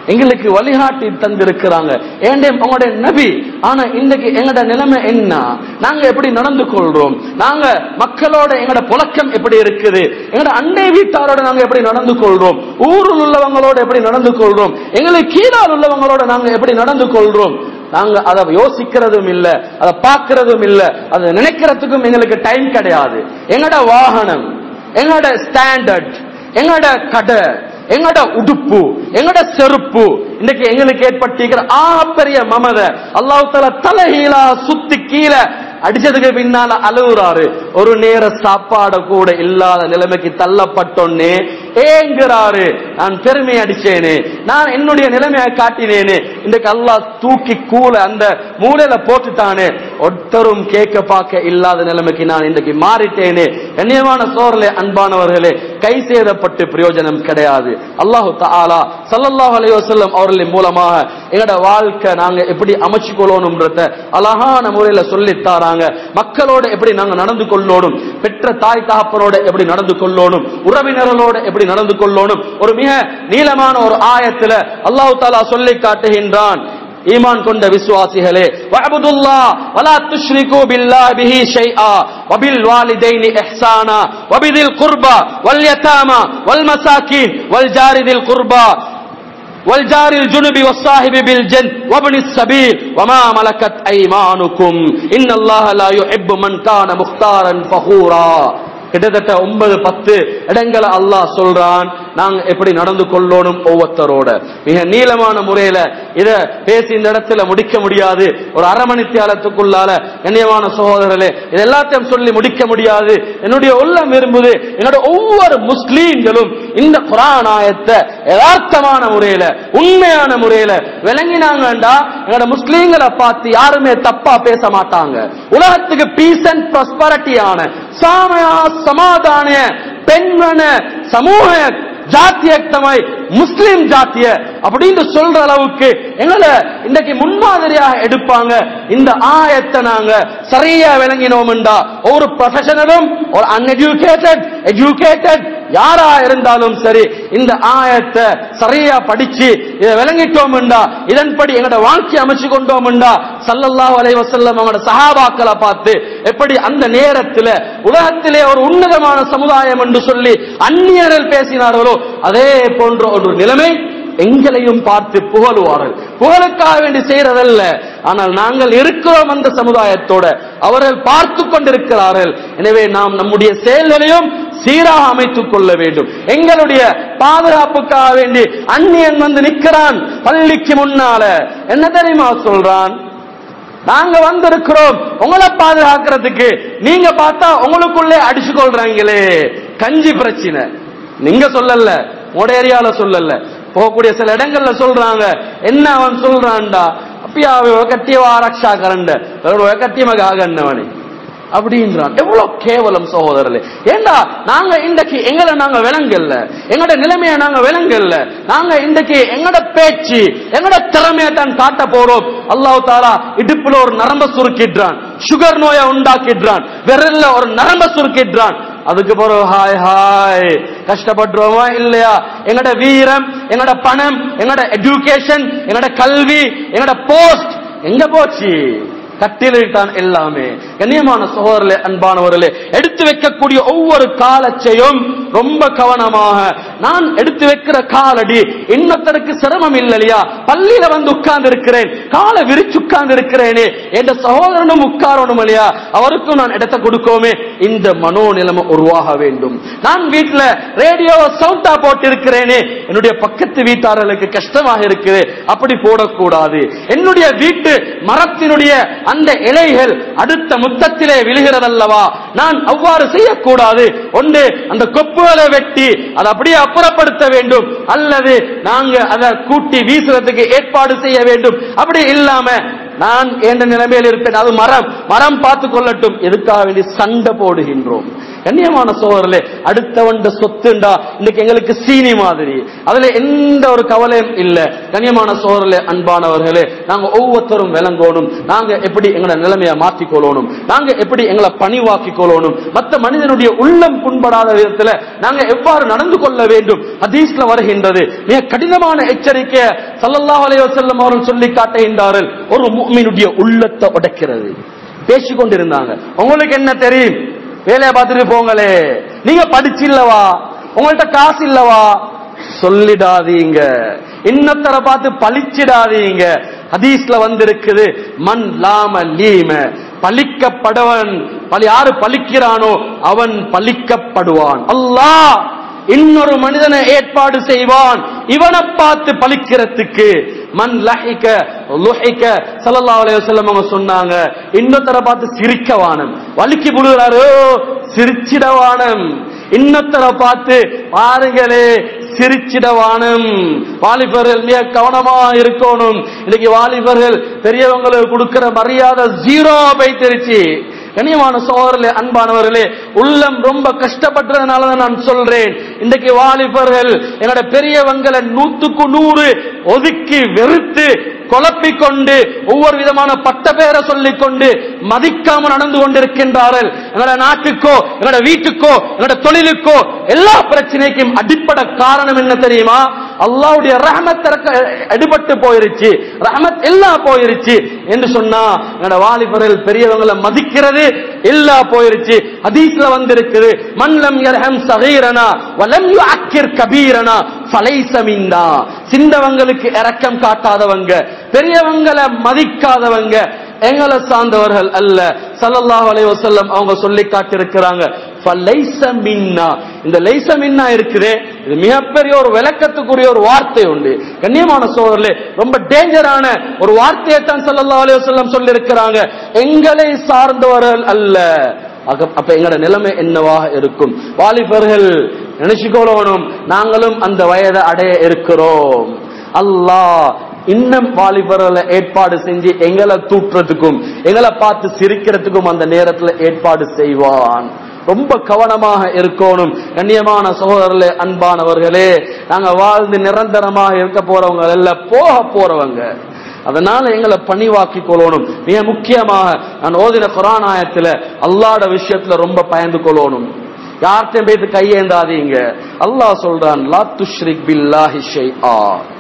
[SPEAKER 1] எங்களுக்கு வழிகாட்டி தந்திருக்கிறாங்க ஏண்டே உங்களுடைய நபி ஆனா இன்றைக்கு எங்கட நிலைமை என்ன நாங்க எப்படி நடந்து கொள்றோம் நாங்க மக்களோட எங்கட புழக்கம் எப்படி இருக்குது எங்கட அண்டை வீட்டாரோட நாங்க எப்படி நடந்து கொள்றோம் ஊரில் உள்ளவங்களோட எப்படி நடந்து கொள்றோம் எங்களுக்கு கீழால் உள்ளவங்களோட நாங்க எப்படி நடந்து கொள்றோம் நாங்க அதை யோசிக்கிறதும் இல்ல அதை பார்க்கிறதும் இல்ல அதை நினைக்கிறதுக்கும் எங்களுக்கு டைம் கிடையாது எங்கட வாகனம் எங்கட ஸ்டாண்டர்ட் எங்கட கடை எங்கட உடுப்பு எங்கட செருப்பு இன்னைக்கு எங்களுக்கு ஏற்பட்டிருக்கிற ஆகப்பெரிய மமத அல்லாஹ் தஆலா தலைகீழா சுத்தி கீழே அடிச்சதுக்கு பின்னால அழுகுறாரு ஒரு நேர சாப்பாட கூட இல்லாத நிலைமைக்கு தள்ளப்பட்டோன்னே ஏங்குறாரு நான் பெருமை அடிச்சேனே நான் என்னுடைய நிலைமையை காட்டினேனே இன்றைக்கு அல்லாஹ் தூக்கி கூல அந்த மூலையில போட்டுட்டானே ஒருத்தரும் கேட்க பார்க்க இல்லாத நிலைமைக்கு நான் இன்றைக்கு மாறிட்டேனே கண்ணியமான சோழர்களே அன்பானவர்களே கை சேதப்பட்டு பிரயோஜனம் கிடையாது அல்லாஹு தஆலா ஸல்லல்லாஹு அலைஹி வஸல்லம் அவர்களின் மூலமாக எங்களோட வாழ்க்கை நாங்க எப்படி அமைச்சு கொள்ளணும்ன்றத அழகான முறையில சொல்லித் தாராங்க மக்களோட எப்படி நாங்க நடந்து கொள்ளணும் பெற்ற தாய் தகப்பனோட எப்படி நடந்து கொள்ளணும் உறவினர்களோட எப்படி நடந்து கொள்ளணும் ஒரு மிக நீளமான ஒரு ஆயத்துல அல்லாஹ் தாலா சொல்லி காட்டுகின்றான் ஈமான் கொண்ட விசுவாசிகளே வஅபுதுல்லா வலா துஷ்ரிகு பில்லாஹி பிஹி ஷைஆ வபில் வாலிதைனி இஹ்சானா வபிதில் குர்பா வல் யதாமா வல் மசாகின் வல் ஜாரிதில் குர்பா والجار الجنب والصاحب بالجنب وابن السبيل وما ملكت ايمانكم ان الله لا يحب من كان مختارا فخورا கிட்டத்தட்ட ஒன்பது பத்து இடங்களை அல்லாஹ் சொல்றான் நாங்க எப்படி நடந்து கொள்ளணும் ஒவ்வொருத்தரோட மிக நீளமான முறையில இத பேசி இந்த இடத்துல முடிக்க முடியாது ஒரு அரை மணி தியாலத்துக்குள்ளால கண்ணியமான சகோதரர்களே இது எல்லாத்தையும் சொல்லி முடிக்க முடியாது என்னுடைய உள்ளம் விரும்புது என்னோட ஒவ்வொரு முஸ்லீம்களும் இந்த குரான் ஆயத்தை யதார்த்தமான முறையில உண்மையான முறையில விளங்கினாங்கண்டா எங்களோட முஸ்லீம்களை பார்த்து யாருமே தப்பா பேச மாட்டாங்க உலகத்துக்கு பீஸ் அண்ட் ப்ராஸ்பரிட்டியான சாமயா சமாதான பெண்மன சமூக ஜாத்தியத்தமாய் முஸ்லிம் ஜாத்திய அப்படின்னு சொல்ற அளவுக்கு எங்களை இன்னைக்கு முன்மாதிரியாக எடுப்பாங்க இந்த ஆயத்தை நாங்க சரியா விளங்கினோம்டா ஒரு ப்ரொஃபஷனலும் ஒரு அன்எஜுகேட்டட் எஜுகேட்டட் யாரா இருந்தாலும் சரி இந்த ஆயத்தை சரியா படிச்சு இதை விளங்கிட்டோம்டா இதன்படி எங்களோட வாழ்க்கை அமைச்சு கொண்டோம்டா சல்லல்லாஹு அலைஹி வஸல்லம் அவங்களோட சஹாபாக்களை பார்த்து எப்படி அந்த நேரத்தில் உலகத்திலே ஒரு உன்னதமான சமுதாயம் என்று சொல்லி அந்நியர்கள் பேசினார்களோ அதே போன்ற ஒரு நிலைமை எங்களையும் பார்த்து புகழுவார்கள் புகழுக்காக வேண்டி செய்யறதல்ல ஆனால் நாங்கள் இருக்கிறோம் அந்த சமுதாயத்தோட அவர்கள் பார்த்து கொண்டிருக்கிறார்கள் எனவே நாம் நம்முடைய செயல்களையும் சீராக அமைத்துக் கொள்ள வேண்டும் எங்களுடைய பாதுகாப்புக்காக வேண்டி அந்நியன் வந்து நிற்கிறான் பள்ளிக்கு முன்னால என்ன தெரியுமா சொல்றான் நாங்க வந்திருக்கிறோம் உங்களை பாதுகாக்கிறதுக்கு நீங்க பார்த்தா உங்களுக்குள்ளே அடிச்சு கொள்றாங்களே கஞ்சி பிரச்சனை நீங்க சொல்லல உட ஏரியால சொல்லல போகக்கூடிய சில இடங்கள்ல சொல்றாங்க என்ன அவன் சொல்றான்டா அப்படியா கட்டியவ ஆரக்ஷா கரண்ட கட்டியமாக ஆகண்ணவனே அப்படின்றான் எவ்வளவு கேவலம் சகோதரர்களே ஏண்டா நாங்க இன்றைக்கு எங்களை நாங்க விளங்கல்ல எங்கட நிலைமைய நாங்க விளங்கல்ல நாங்க இன்றைக்கு எங்கட பேச்சு எங்கட திறமையை தான் காட்ட போறோம் அல்லாஹ் தாலா இடுப்புல ஒரு நரம்ப சுருக்கிடுறான் சுகர் நோயை உண்டாக்கிடுறான் விரல்ல ஒரு நரம்ப சுருக்கிடுறான் அதுக்கு பிறகு ஹாய் ஹாய் கஷ்டப்படுறோமா இல்லையா எங்கட வீரம் எங்கட பணம் எங்கட எஜுகேஷன் எங்கட கல்வி எங்கட போஸ்ட் எங்க போச்சு கட்டிலிட்டான் எல்லாமே கண்ணியமான சகோதரர்களே அன்பானவர்களே எடுத்து வைக்கக்கூடிய ஒவ்வொரு காலச்சையும் ரொம்ப கவனமாக நான் எடுத்து வைக்கிற காலடி இன்னொருத்தருக்கு சிரமம் இல்லையா பள்ளியில வந்து உட்கார்ந்து இருக்கிறேன் காலை விரிச்சு உட்கார்ந்து இருக்கிறேனே என்ற சகோதரனும் உட்காரணும் இல்லையா அவருக்கும் நான் இடத்தை கொடுக்கோமே இந்த மனோநிலைமை உருவாக வேண்டும் நான் வீட்டுல ரேடியோ சவுண்டா போட்டு இருக்கிறேனே என்னுடைய பக்கத்து வீட்டாளர்களுக்கு கஷ்டமாக இருக்குது அப்படி போடக்கூடாது என்னுடைய வீட்டு மரத்தினுடைய அந்த இலைகள் அடுத்த முத்தத்திலே விழுகிறதல்லவா நான் அவ்வாறு செய்யக்கூடாது ஒன்று அந்த கொப்புகளை வெட்டி அதை அப்படியே அப்புறப்படுத்த வேண்டும் அல்லது நாங்க அதை கூட்டி வீசுறதுக்கு ஏற்பாடு செய்ய வேண்டும் அப்படி இல்லாம நான் என்ற நிலைமையில் இருப்பேன் அது மரம் மரம் பார்த்து கொள்ளட்டும் எதுக்காக வேண்டி சண்டை போடுகின்றோம் கண்ணியமான சோதரிலே அடுத்தவண்ட சொத்துண்டா இன்னைக்கு எங்களுக்கு சீனி மாதிரி அதுல எந்த ஒரு கவலையும் இல்ல கண்ணியமான சோதரிலே அன்பானவர்களே நாங்க ஒவ்வொருத்தரும் விளங்கணும் நாங்க எப்படி எங்களோட நிலைமையை மாற்றிக் கொள்ளணும் நாங்க எப்படி எங்களை பணிவாக்கிக் கொள்ளணும் மற்ற மனிதனுடைய உள்ளம் புண்படாத விதத்துல நாங்க எவ்வாறு நடந்து கொள்ள வேண்டும் ஹதீஸ்ல வருகின்றது மிக கடினமான எச்சரிக்கை சல்லல்லாஹு அலைஹி வஸல்லம் அவர்கள் சொல்லி காட்டுகின்றார்கள் ஒரு முஃமினுடைய உள்ளத்தை உடைக்கிறது பேசிக் கொண்டிருந்தாங்க உங்களுக்கு என்ன தெரியும் வேலையை பார்த்துட்டு போங்களே நீங்க படிச்சில்லவா உங்கள்ட்ட காசு இல்லவா சொல்லிடாதீங்க இன்னத்தர பார்த்து பழிச்சிடாதீங்க ஹதீஸ்ல வந்திருக்குது மண் லாம லீம பலிக்கப்படவன் பலி யாரு பலிக்கிறானோ அவன் பலிக்கப்படுவான் அல்லாஹ் இன்னொரு மனிதனை ஏற்பாடு செய்வான் இவனை பார்த்து பலிக்கிறதுக்கு மண் லஹிக்க லுஹிக்க ஸல்லல்லாஹு அலைஹி வஸல்லம் அவங்க சொன்னாங்க இன்னொருத்தர பார்த்து சிரிக்கவானம் வலிக்கு புடுறாரு சிரிச்சிடவானம் இன்னொருத்தர பார்த்து பாருங்களே சிரிச்சிடவானும் வாலிபர்கள் மிக கவனமா இருக்கணும் இன்னைக்கு வாலிபர்கள் பெரியவங்களுக்கு கொடுக்கிற மரியாதை ஜீரோ வைத்திருச்சு கனியமான சோதரர்களே அன்பானவர்களே உள்ளம் ரொம்ப கஷ்டப்பட்டதுனால தான் நான் சொல்றேன் இன்றைக்கு வாலிபர்கள் என்னோட பெரியவங்களை நூத்துக்கு நூறு ஒதுக்கி வெறுத்து குழப்பிக் கொண்டு ஒவ்வொரு விதமான பட்ட பேரை சொல்லிக் கொண்டு மதிக்காம நடந்து கொண்டிருக்கின்றார்கள் எங்களோட நாட்டுக்கோ எங்களோட வீட்டுக்கோ எங்களோட தொழிலுக்கோ எல்லா பிரச்சனைக்கும் அடிப்படை காரணம் என்ன தெரியுமா அல்லாவுடைய ரஹமத் அடிபட்டு போயிருச்சு ரஹமத் எல்லாம் போயிருச்சு என்று சொன்னா எங்களோட வாலிபர்கள் பெரியவங்களை மதிக்கிறது எல்லா போயிருச்சு ஹதீஸ்ல வந்திருக்குது மன்லம் யர்ஹம் சகீரனா வலம் யுஅக்கிர் கபீரனா ஃபலைஸ மின்னா சிந்தவங்களுக்கு இரக்கம் காட்டாதவங்க பெரியவங்களை மதிக்காதவங்க எங்களை சார்ந்தவர்கள் அல்ல சல்லல்லாஹு அலைஹி வஸல்லம் அவங்க சொல்லி காட்டியிருக்கிறாங்க ஃபலைஸ மின்னா இந்த லைஸ மின்னா இருக்குதே இது மிகப்பெரிய ஒரு விளக்கத்துக்குரிய ஒரு வார்த்தை உண்டு கண்ணியமான சோதரர்களே ரொம்ப டேஞ்சரான ஒரு வார்த்தையை தான் சல்லல்லாஹு அலைஹி வஸல்லம் சொல்லி இருக்கிறாங்க எங்களை சார்ந்தவர்கள் அல்ல அக- அப்ப எங்களோட நிலைமை என்னவாக இருக்கும் வாலிபர்கள் நினைச்சுக்கொள்ளணும் நாங்களும் அந்த வயதை அடைய இருக்கிறோம் அல்லாஹ் இன்னும் வாலிபர்களை ஏற்பாடு செஞ்சு எங்களை தூற்றுறதுக்கும் எங்களை பார்த்து சிரிக்கிறதுக்கும் அந்த நேரத்துல ஏற்பாடு செய்வான் ரொம்ப கவனமாக இருக்கணும் கண்ணியமான சகோதரர்களே அன்பானவர்களே நாங்க வாழ்ந்து நிரந்தரமாக இருக்க போறவங்க அல்ல போக போறவங்க அதனால எங்களை பணிவாக்கி கொள்ளணும் மிக முக்கியமாக நான் ஓதின குரான் ஆயத்துல அல்லாட விஷயத்துல ரொம்ப பயந்து கொள்ளணும் யார்கிட்டையும் போயிட்டு கையேந்தாதீங்க அல்லாஹ் சொல்றான் லா துஷ்ரிக் பில்லாஹி ஷைஆ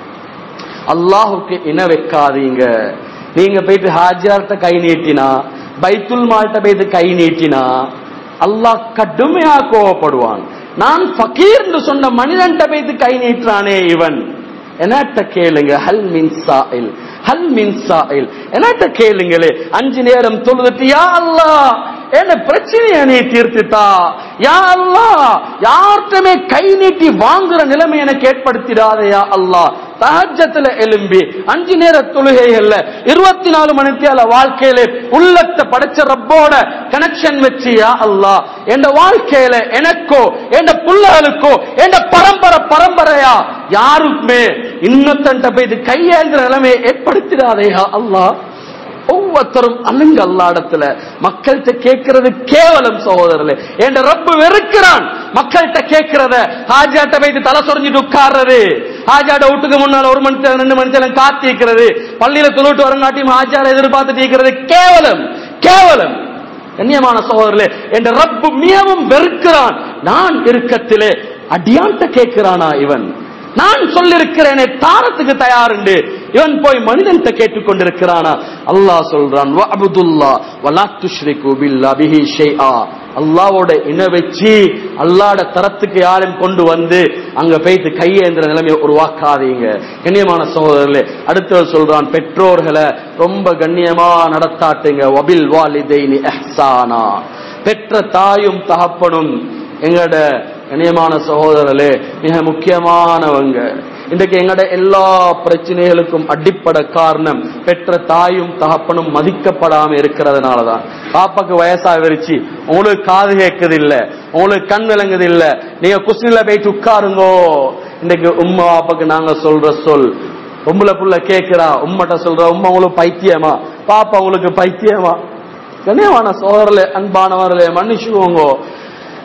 [SPEAKER 1] அல்லாஹுக்கு இணை வைக்காதீங்க நீங்க போயிட்டு ஹாஜியார்ட்ட கை நீட்டினா பைத்துல் மால்ட்ட போயிட்டு கை நீட்டினா அல்லாஹ் கடுமையா கோவப்படுவான் நான் ஃபகீர்னு சொன்ன மனிதன்ட்ட போயிட்டு கை நீட்டுறானே இவன் என்னட்ட கேளுங்க ஹல் மின் சாயில் ஹல் மின் சாயில் என்னட்ட கேளுங்களே அஞ்சு நேரம் தொழுதுட்டு யா அல்லாஹ் என்ன பிரச்சனைய நீ தீர்த்துட்டா யா அல்லாஹ் யார்கிட்டமே கை நீட்டி வாங்குற நிலைமை எனக்கு ஏற்படுத்திடாதயா அல்லாஹ் தஹஜத்துல எலும்பி அஞ்சு நேர தொழுகைகள்ல இருபத்தி நாலு மணித்தியால வாழ்க்கையில உள்ளத்தை படைச்ச ரப்போட கனெக்ஷன் வச்சு யா அல்லாஹ் என் வாழ்க்கையில எனக்கோ என் புள்ளகளுக்கோ என் பரம்பரை பரம்பரையா யாருக்குமே இன்னொத்தன்ட்ட போய் இது கையேந்திர நிலைமையை ஏற்படுத்திடாதேயா அல்லாஹ் ஒவ்வொருத்தரும் அழுங்க அல்லாடத்துல மக்கள்கிட்ட கேட்கறது கேவலம் சகோதரர்களே என் ரப்பு வெறுக்கிறான் மக்கள்கிட்ட கேட்கிறத ஹாஜாட்ட வைத்து தலை சொரிஞ்சிட்டு உட்கார்றது ஹாஜாட்ட வீட்டுக்கு முன்னால ஒரு மணி நேரம், ரெண்டு மணி நேரம் காத்திருக்கிறது பள்ளியில தொழுட்டு வரங்காட்டியும் ஹாஜார எதிர்பார்த்துட்டு இருக்கிறது கேவலம் கேவலம் கண்ணியமான சகோதரர்களே என் ரப்பு மிகவும் வெறுக்கிறான் நான் இருக்கத்திலே அடியான்ட்ட கேட்கிறானா இவன் நான் சொல்லிருக்கிறேனே தாரத்துக்கு தயாருண்டு இவன் போய் மனிதன்கிட்ட கேட்டுக் கொண்டிருக்கிறானா அல்லாஹ் சொல்றான் வஅபுதுல்லா வலா துஷ்ரிகு பில்லா பிஹி ஷைஆ அல்லாவோட இணை வச்சு அல்லாட தரத்துக்கு யாரும் கொண்டு வந்து அங்க போயிட்டு கையேந்திர நிலைமையை உருவாக்காதீங்க கண்ணியமான சகோதரர்களே அடுத்தவர் சொல்றான் பெற்றோர்களை ரொம்ப கண்ணியமா நடத்தாட்டுங்க வபில் வாலிதைனி எஹ்சானா பெற்ற தாயும் தகப்பனும் எங்கட கண்ணியமான சகோதரர்களே மிக முக்கியமானவங்க இன்றைக்கு எங்கட எல்லா பிரச்சனைகளுக்கும் அடிப்படை காரணம் பெற்ற தாயும் தகப்பனும் மதிக்கப்படாம இருக்கிறதுனால தான் பாப்பாக்கு வயசா விரிச்சு உங்களுக்கு காது கேட்குது இல்ல உங்களுக்கு கண் விளங்குது இல்ல நீங்க குஸ்னில போயிட்டு உட்காருங்கோ இன்றைக்கு உம்மா பாப்பாக்கு நாங்க சொல்ற சொல் உம்பளை புள்ள கேக்குறா உம்மட்ட சொல்ற உம்மா உங்களுக்கு பைத்தியமா பாப்பா உங்களுக்கு பைத்தியமா கண்ணியமான சோதரலே அன்பானவர்களே மன்னிச்சுக்கோங்க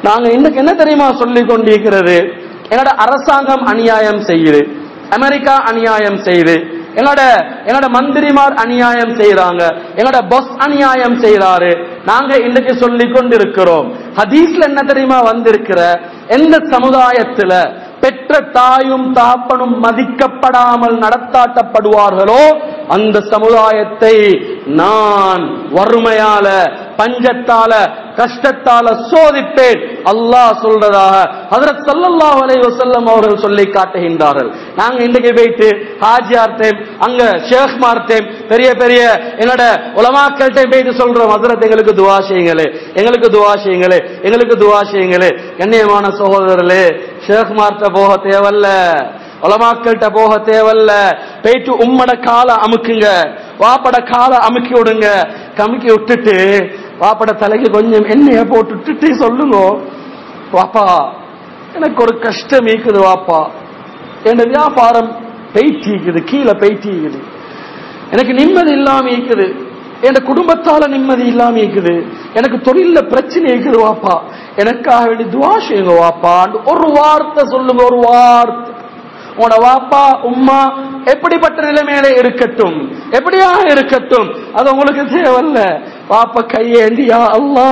[SPEAKER 1] நாங்க இன்னைக்கு என்ன தெரியுமா சொல்லிக் கொண்டிருக்கிறது என்னோட அரசாங்கம் அநியாயம் செய்யுது அமெரிக்கா அநியாயம் செய்யுது எங்களோட எங்களோட மந்திரிமார் அநியாயம் செய்யறாங்க எங்களோட பஸ் அநியாயம் செய்யறாரு நாங்க இன்னைக்கு சொல்லிக் கொண்டிருக்கிறோம் ஹதீஸ்ல என்ன தெரியுமா வந்திருக்கிற எந்த சமுதாயத்துல பெற்ற தாயும் தாப்பனும் மதிக்கப்படாமல் நடத்தாட்டப்படுவார்களோ அந்த சமுதாயத்தை நான் வறுமையால பஞ்சத்தால கஷ்டத்தால சோதிப்பேன் அல்லாஹ் சொல்றதாக ஹதரத் ஸல்லல்லாஹு அலைஹி வஸல்லம் அவர்கள் சொல்லி காட்டுகின்றார்கள் நாங்க இன்னைக்கு போயிட்டு ஹாஜியார்டைம் அங்க ஷேக்மார்டைம் பெரிய பெரிய என்னோட உலமாக்கள்கிட்ட போயிட்டு சொல்றோம் ஹதரத் எங்களுக்கு துவா செய்யுங்களே எங்களுக்கு துவா செய்யுங்களே எங்களுக்கு துவா செய்யுங்களே கண்ணியமான சகோதரர்களே ஷேக்மார்ட்ட போக தேவல்ல உலமாக்கள்கிட்ட போக தேவல்ல போயிட்டு உம்மட காலை அமுக்குங்க வாப்பட காலை அமுக்கி விடுங்க கமுக்கி விட்டுட்டு வாப்பட தலைக்கு கொஞ்சம் எண்ணெய போட்டு விட்டுட்டு சொல்லுங்க வாப்பா எனக்கு ஒரு கஷ்டம் இருக்குது வாப்பா என் வியாபாரம் பெய்ட்டிக்குது கீழே பெய்ட்டிக்குது எனக்கு நிம்மதி இல்லாம இருக்குது என் குடும்பத்தால நிம்மதி இல்லாம இருக்குது எனக்கு தொழில பிரச்சனை இருக்குது வாப்பா எனக்காக வேண்டி துவா செய்யுங்க வாப்பா ஒரு வார்த்தை சொல்லுங்க ஒரு வார்த்தை உங்களோட வாப்பா உம்மா எப்படிப்பட்ட நிலைமையில இருக்கட்டும் எப்படியா இருக்கட்டும் அது உங்களுக்கு தேவையில்ல வாப்பா கையேந்தியா அல்லா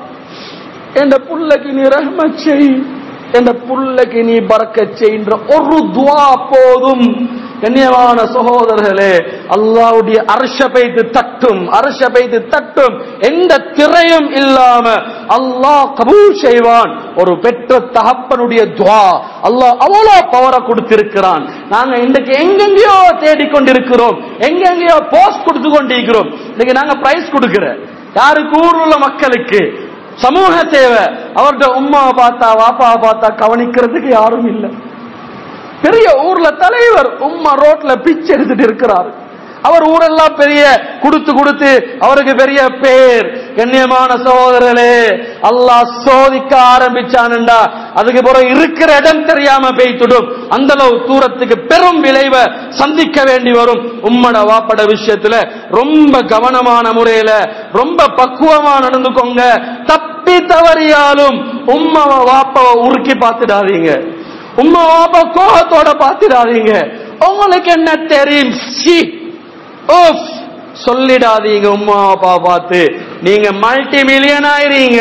[SPEAKER 1] என் புள்ளைக்கு நீ ரஹ்மத் செய் என் புள்ளைக்கு நீ பறக்க செய்கின்ற ஒரு துவா போதும் கண்ணியமான சகோதரர்களே அல்லாவுடைய அரச பெய்து தட்டும் அரச பெய்து தட்டும் எந்த திரையும் இல்லாம அல்லாஹ் கபூல் செய்வான் ஒரு பெற்ற தகப்பனுடைய துவா அல்லாஹ் அவ்வளவு பவரை கொடுத்திருக்கிறான் நாங்க இன்றைக்கு எங்கெங்கயோ தேடிக்கொண்டிருக்கிறோம் எங்கெங்கயோ போஸ்ட் கொடுத்து கொண்டிருக்கிறோம் இன்னைக்கு நாங்க பிரைஸ் கொடுக்கிற யாருக்கு ஊர் உள்ள மக்களுக்கு சமூக சேவை அவர்கிட்ட உமாவை பார்த்தா வாப்பாவை பார்த்தா கவனிக்கிறதுக்கு யாரும் இல்லை பெரிய ஊர்ல தலைவர் உம்மா ரோட்ல பிச்சை எடுத்துட்டு இருக்கிறார் அவர் ஊரெல்லாம் பெரிய கொடுத்து கொடுத்து அவருக்கு பெரிய பேர் கண்ணியமான சகோதரர்களே அல்லாஹ் சோதிக்க ஆரம்பிச்சானுண்டா அதுக்கு பிறகு இருக்கிற இடம் தெரியாம பெய்த்துடும் அந்த அளவு தூரத்துக்கு பெரும் விளைவை சந்திக்க வேண்டி வரும் உம்மட வாப்பட விஷயத்துல ரொம்ப கவனமான முறையில ரொம்ப பக்குவமா நடந்துக்கோங்க தப்பி தவறியாலும் உம்மவ வாப்பவ உருக்கி பார்த்துடாதீங்க உம்மா வாப்பா கோபத்தோட பார்த்துடாதீங்க உங்களுக்கு என்ன தெரியும் சி ஓஃப் சொல்லிடாதீங்க உம்மா அப்பா பார்த்து நீங்க மல்டி மில்லியன் ஆயிருங்க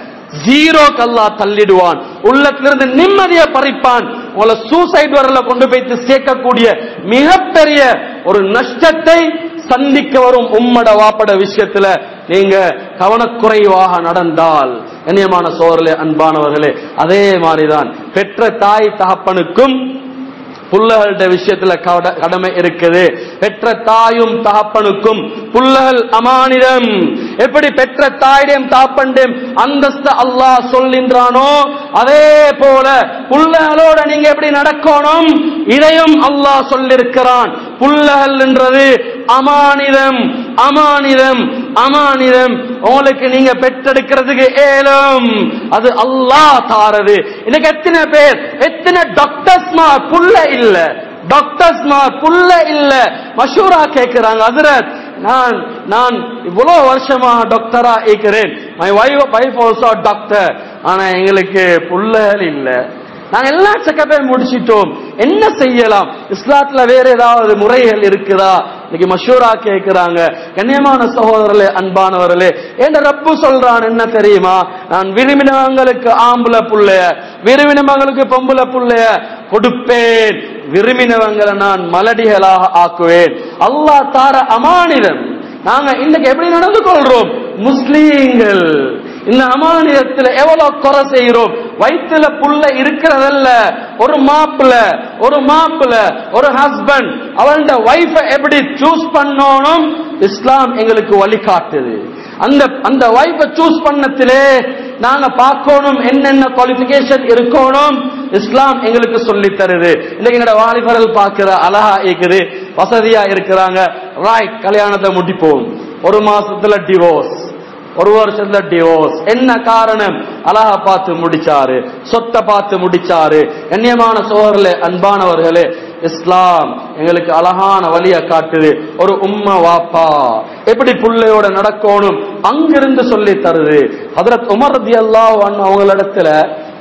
[SPEAKER 1] ஜீரோ கல்லா தள்ளிடுவான் உள்ளத்திலிருந்து நிம்மதியை பறிப்பான் உங்களை சூசைட் வரல கொண்டு போய்த்து சேர்க்கக்கூடிய மிகப்பெரிய ஒரு நஷ்டத்தை சந்திக்க வரும் உம்மட வாப்பட விஷயத்துல நீங்க கவனக்குறைவாக நடந்தால் கண்ணியமான சோழர்களே அன்பானவர்களே அதே மாதிரிதான் பெற்ற தாய் தகப்பனுக்கும் புள்ளகள விஷயத்துல கட- கடமை இருக்குது பெற்ற தாயும் தகப்பனுக்கும் புள்ளகள் அமானிடம் எப்படி பெற்ற தாயிடம் தகப்பண்டம் அந்தஸ்து அல்லாஹ் சொல்கின்றானோ அதே போல புள்ளகளோட நீங்க எப்படி நடக்கணும் இதையும் அல்லாஹ் சொல்லிருக்கிறான் புள்ளகள் என்றது அமானிதம் அமானிதம் அமானிதம் உங்களுக்கு நீங்க பெற்றெடுக்கிறதுக்கு ஏலம் அது அல்லாஹ் தாரது இன்னைக்கு எத்தனை பேர் எத்தனை டாக்டர்ஸ் புள்ள இல்ல டாக்டர்ஸ் புள்ள இல்ல மஷூரா கேட்கிறாங்க ஹஜரத் நான் நான் இவ்வளவு வருஷமா டாக்டரா இருக்கிறேன் my wife wife also doctor ஆனா எங்களுக்கு புள்ளகள் இல்ல நாங்க எல்லா செக்கப்பே முடிச்சிட்டோம் என்ன செய்யலாம் இஸ்லாத்துல வேற ஏதாவது முறைகள் இருக்குதா இன்னைக்கு மஷூரா கேட்கிறாங்க கண்ணியமான சகோதரர்களே அன்பானவர்களே என்ற ரப்பு சொல்றான் என்ன தெரியுமா நான் விரும்பினவங்களுக்கு ஆம்புல புள்ளைய விரும்பினவங்களுக்கு பொம்புல புள்ளைய கொடுப்பேன் விரும்பினவங்களை நான் மலடிகளாக ஆக்குவேன் அல்லாஹ் தார அமானிதம் நாங்க இன்னைக்கு எப்படி நடந்து கொள்றோம் முஸ்லீம்கள் இந்த அமானியத்துல எவ்வளவு குறை செய்கிறோம் வயிற்றுல புள்ள இருக்கிறதல்ல ஒரு மாப்பிள ஒரு மாப்பிள ஒரு ஹஸ்பண்ட் அவளோட வைஃப எப்படி சூஸ் பண்ணணும் இஸ்லாம் எங்களுக்கு வழிகாட்டுது அந்த அந்த வைஃப சூஸ் பண்ணத்திலே நாங்க பார்க்கணும் என்னென்ன குவாலிபிகேஷன் இருக்கணும் இஸ்லாம் எங்களுக்கு சொல்லி தருது இன்னைக்கு எங்களோட வாலிபர்கள் பார்க்கிற அழகா இருக்குது வசதியா இருக்கிறாங்க ராய் கல்யாணத்தை முடிப்போம் ஒரு மாசத்துல டிவோர்ஸ் ஒரு வருஷத்துல டிவோர்ஸ் என்ன காரணம் அழகா பார்த்து முடிச்சாரு சொத்தை பார்த்து முடிச்சாரு கண்ணியமான சோழர்களே அன்பானவர்களே இஸ்லாம் எங்களுக்கு அழகான வழியை காட்டுது ஒரு உம்மா வாப்பா எப்படி புள்ளையோட நடக்கணும் அங்கிருந்து சொல்லி தருது ஹதரத் உமர் ரதியல்லாஹு அன்ஹு அவங்களிடத்துல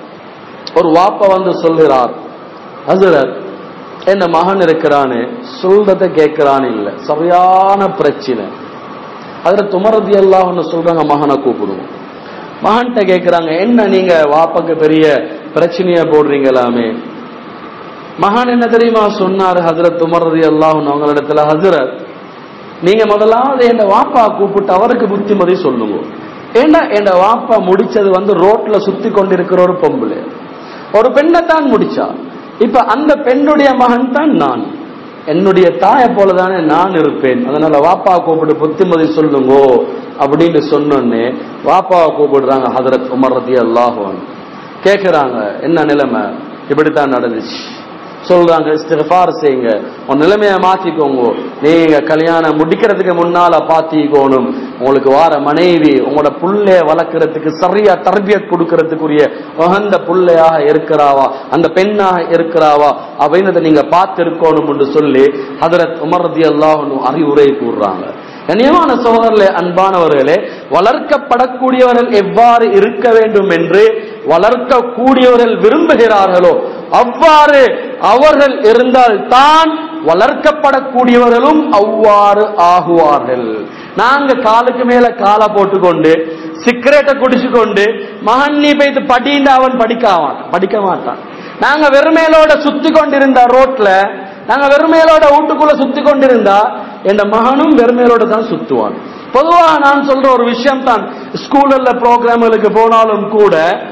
[SPEAKER 1] ஒரு வாப்ப வந்து சொல்கிறார் ஹசரத் என்ன மகன் இருக்கிறானு சொல்றத கேட்கிறான் இல்ல சரியான பிரச்சனை அதுல துமரதி அல்லாஹ்னு சொல்றாங்க மகனை கூப்பிடுவோம் மகன்கிட்ட கேட்கிறாங்க என்ன நீங்க வாப்பாக்கு பெரிய பிரச்சனைய போடுறீங்களாமே மகான் என்ன தெரியுமா சொன்னார் ஹசரத் துமரதி அல்லாஹ்னு அவங்களிடத்துல ஹசரத் நீங்க முதலாவது என் வாப்பா கூப்பிட்டு அவருக்கு புத்திமதி சொல்லுங்க ஏன்னா என் வாப்பா முடிச்சது வந்து ரோட்ல சுத்தி கொண்டிருக்கிற ஒரு பொம்பளை ஒரு பெண்ணை தான் முடிச்சா இப்ப அந்த பெண்ணுடைய மகன் தான் நான் என்னுடைய தாயை போலதானே நான் இருப்பேன் அதனால வாப்பா கூப்பிட்டு புத்திமதி சொல்லுங்கோ அப்படின்னு சொன்னோன்னே வாப்பாவை கூப்பிடுறாங்க ஹதரத் உமர் ரதி அல்லாஹுவன் கேக்குறாங்க என்ன நிலைமை இப்படித்தான் நடந்துச்சு சொல்றாங்க இஸ்திஃபார் செய்யுங்க உன் நிலைமைய மாத்திக்கோங்க நீங்க கல்யாணம் முடிக்கிறதுக்கு முன்னால பாத்திக்கோணும் உங்களுக்கு வார மனைவி உங்களோட புள்ளைய வளர்க்கறதுக்கு சரியா தர்பியத் கொடுக்கறதுக்குரிய உகந்த புள்ளையாக இருக்கிறாவா அந்த பெண்ணாக இருக்கிறாவா அப்படின்றத நீங்க பார்த்திருக்கணும் என்று சொல்லி ஹதரத் உமர் ரதி அல்லாஹ் அறிவுரை கூறுறாங்க கண்ணியமான சோதரர்களே அன்பானவர்களே வளர்க்கப்படக்கூடியவர்கள் எவ்வாறு இருக்க வேண்டும் என்று வளர்க்கக்கூடியவர்கள் விரும்புகிறார்களோ அவ்வாறு அவர்கள் இருந்தால் தான் வளர்க்கப்படக்கூடியவர்களும் அவ்வாறு ஆகுவார்கள் நாங்க காலுக்கு மேல காலை போட்டுக்கொண்டு சிகரெட்டை குடிச்சு கொண்டு மகன் நீ போய்த்து படின்னு அவன் படிக்க மாட்டான் படிக்க மாட்டான் நாங்க வெறுமேலோட சுத்தி கொண்டிருந்த ரோட்ல நாங்க வெறுமேலோட வீட்டுக்குள்ள சுத்தி கொண்டிருந்தா என் மகனும் வெறுமேலோட தான் சுத்துவான் பொதுவாக நான் சொல்ற ஒரு விஷயம் தான் ஸ்கூல்ல ப்ரோக்ராம்களுக்கு போனாலும் கூட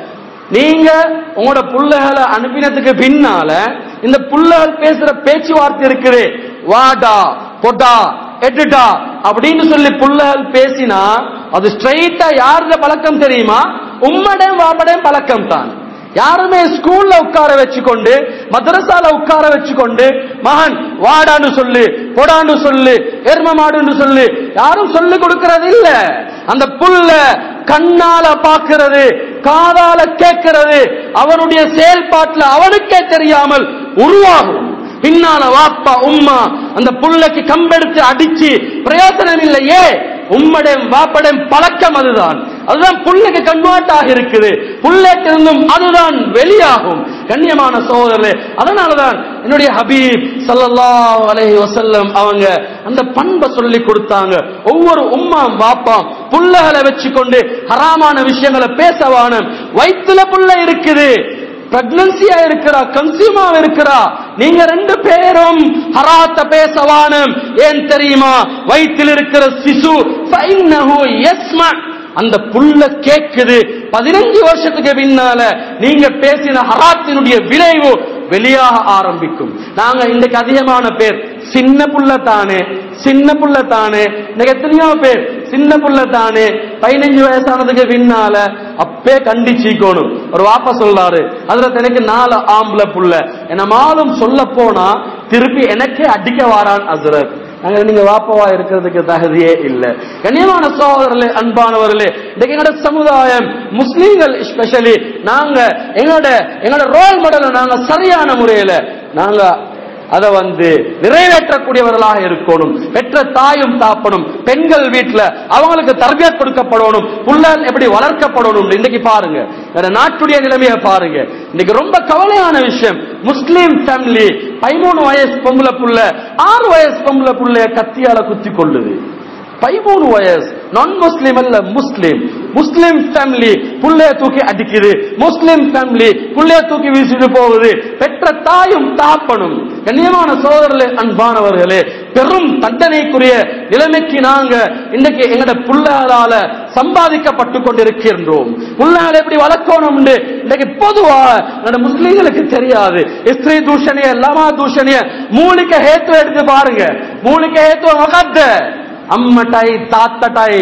[SPEAKER 1] நீங்க உங்களோட புள்ளைகளை அனுப்பினதுக்கு பின்னால இந்த புள்ளைகள் பேசுற பேச்சுவார்த்தை இருக்குது வாடா பொடா எட்டுடா அப்படின்னு சொல்லி புள்ளைகள் பேசினா அது ஸ்ட்ரைட்டா யாருடைய பழக்கம் தெரியுமா உம்மடையும் வாப்படையும் பழக்கம் தான் யாருமே ஸ்கூல்ல உட்கார வச்சுக்கொண்டு மதரசால உட்கார வச்சுக்கொண்டு மகன் வாடான்னு சொல்லு பொடான்னு சொல்லு எரும மாடுன்னு சொல்லு யாரும் சொல்லி கொடுக்கறது இல்ல அந்த புல்ல கண்ணால பாக்குறது காதால கேட்கிறது அவனுடைய செயல்பாட்டுல அவனுக்கே தெரியாமல் உருவாகும் பின்னால வாப்பா உம்மா அந்த புல்லைக்கு கம்பெடுத்து அடிச்சு பிரயோசனம் இல்லையே உம்மடையும் வாப்படையும் பழக்கம் அதுதான் அதுதான் புல்லுக்கு கன்வெர்ட் இருக்குது புல்லட்டிருந்தும் அதுதான் வெளியாகும் கண்ணியமான சகோதரர்களே அதனாலதான் என்னுடைய ஹபீப் ஸல்லல்லாஹு அலைஹி வஸல்லம் அவங்க அந்த பண்பை சொல்லி கொடுத்தாங்க ஒவ்வொரு உம்மாம் வாப்பாம் புல்லகளை வச்சுக்கொண்டு ஹராமான விஷயங்களை பேசவானும் வயிற்றுல புல்ல இருக்குது பிரெக்னன்சியா இருக்கிறா கன்சியூமா இருக்கிறா நீங்க ரெண்டு பேரும் ஹராத்த பேசவானும் ஏன் தெரியுமா வயிற்றில் இருக்கிற சிசு ஃபைன்னஹு யஸ்மா அந்த புல்ல கேக்குது பதினஞ்சு வருஷத்துக்கு பின்னால நீங்க பேசின ஹராத்தினுடைய விளைவு வெளியாக ஆரம்பிக்கும் நாங்க இன்றைக்கு அதிகமான பேர் சின்ன புள்ள தானே சின்ன புள்ள தானே இன்னைக்கு எத்தனையோ பேர் சின்ன புள்ள தானே பதினஞ்சு வயசானதுக்கு பின்னால அப்பே கண்டிச்சிக்கணும் ஒரு வாப்பா சொல்றாரு அதுல எனக்கு நாலு ஆம்பளை புள்ள என்ன மாலும் சொல்ல போனா திருப்பி எனக்கே அடிக்க வாரான் அசுரத் நாங்க நீங்க வாப்பவா இருக்கிறதுக்கு தகுதியே இல்ல கண்ணியமான சகோதரர்களே அன்பானவர்களே இன்னைக்கு எங்களோட சமுதாயம் முஸ்லீம்கள் ஸ்பெஷலி நாங்க எங்களோட எங்களோட ரோல் மாடலை நாங்க சரியான முறையில நாங்க அதை வந்து நிறைவேற்றக்கூடியவர்களாக இருக்கணும் பெற்ற தாயும் தாப்பனும் பெண்கள் வீட்டுல அவங்களுக்கு தர்பியத் கொடுக்கப்படணும் புள்ளல் எப்படி வளர்க்கப்படணும் இன்னைக்கு பாருங்க வேற நாட்டுடைய நிலைமையை பாருங்க இன்னைக்கு ரொம்ப கவலையான விஷயம் முஸ்லீம் ஃபேமிலி பதிமூணு வயசு பொம்பளை புள்ள ஆறு வயசு பொம்பளை புள்ளைய கத்தியால குத்தி கொள்ளுது பதிமூணு வயசு நான் முஸ்லீம் அல்ல முஸ்லீம் முஸ்லீம் ஃபேமிலி புள்ளைய தூக்கி அடிக்குது முஸ்லீம் ஃபேமிலி புள்ளைய தூக்கி வீசிட்டு போகுது பெற்ற தாயும் தாப்பனும் கண்ணியமான சோதரர்களே அன்பானவர்களே பெரும் தண்டனைக்குரிய நிலைமைக்கு நாங்க இன்னைக்கு எங்கட புள்ளைகளால சம்பாதிக்கப்பட்டு கொண்டிருக்கின்றோம் புள்ளைகளை எப்படி வளர்க்கணும் இன்னைக்கு பொதுவா எங்கட முஸ்லீம்களுக்கு தெரியாது ஸ்திரீ தூஷணிய லமா தூஷணிய மூலிகை ஹேத்து எடுத்து பாருங்க மூலிகை ஹேத்து மகத்த அம்மட்டாய் தாத்தட்டாய்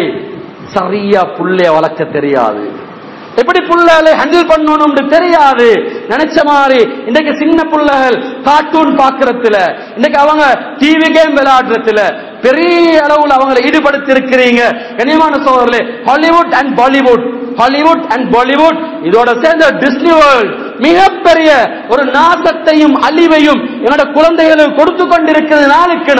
[SPEAKER 1] சரியா புள்ளைய வளர்க்க தெரியாது எப்படி புள்ளைகளை ஹேண்டில் பண்ணணும்னு தெரியாது நினைச்ச மாதிரி இன்னைக்கு சின்ன புள்ளைகள் கார்ட்டூன் பாக்குறதுல இன்னைக்கு அவங்க டிவி கேம் விளையாடுறதுல பெரிய அளவுல அவங்களை ஈடுபடுத்தி இருக்கிறீங்க கனியமான சோதரர்களே Hollywood and Bollywood Hollywood and Bollywood இதோட சேர்ந்த டிஸ்னி வேர்ல்ட் மிகப்பெரிய ஒரு நாசத்தையும் அழிவையும் என்னோட குழந்தைகளுக்கு கொடுத்து கொண்டிருக்கிறது நாளுக்கு நாள்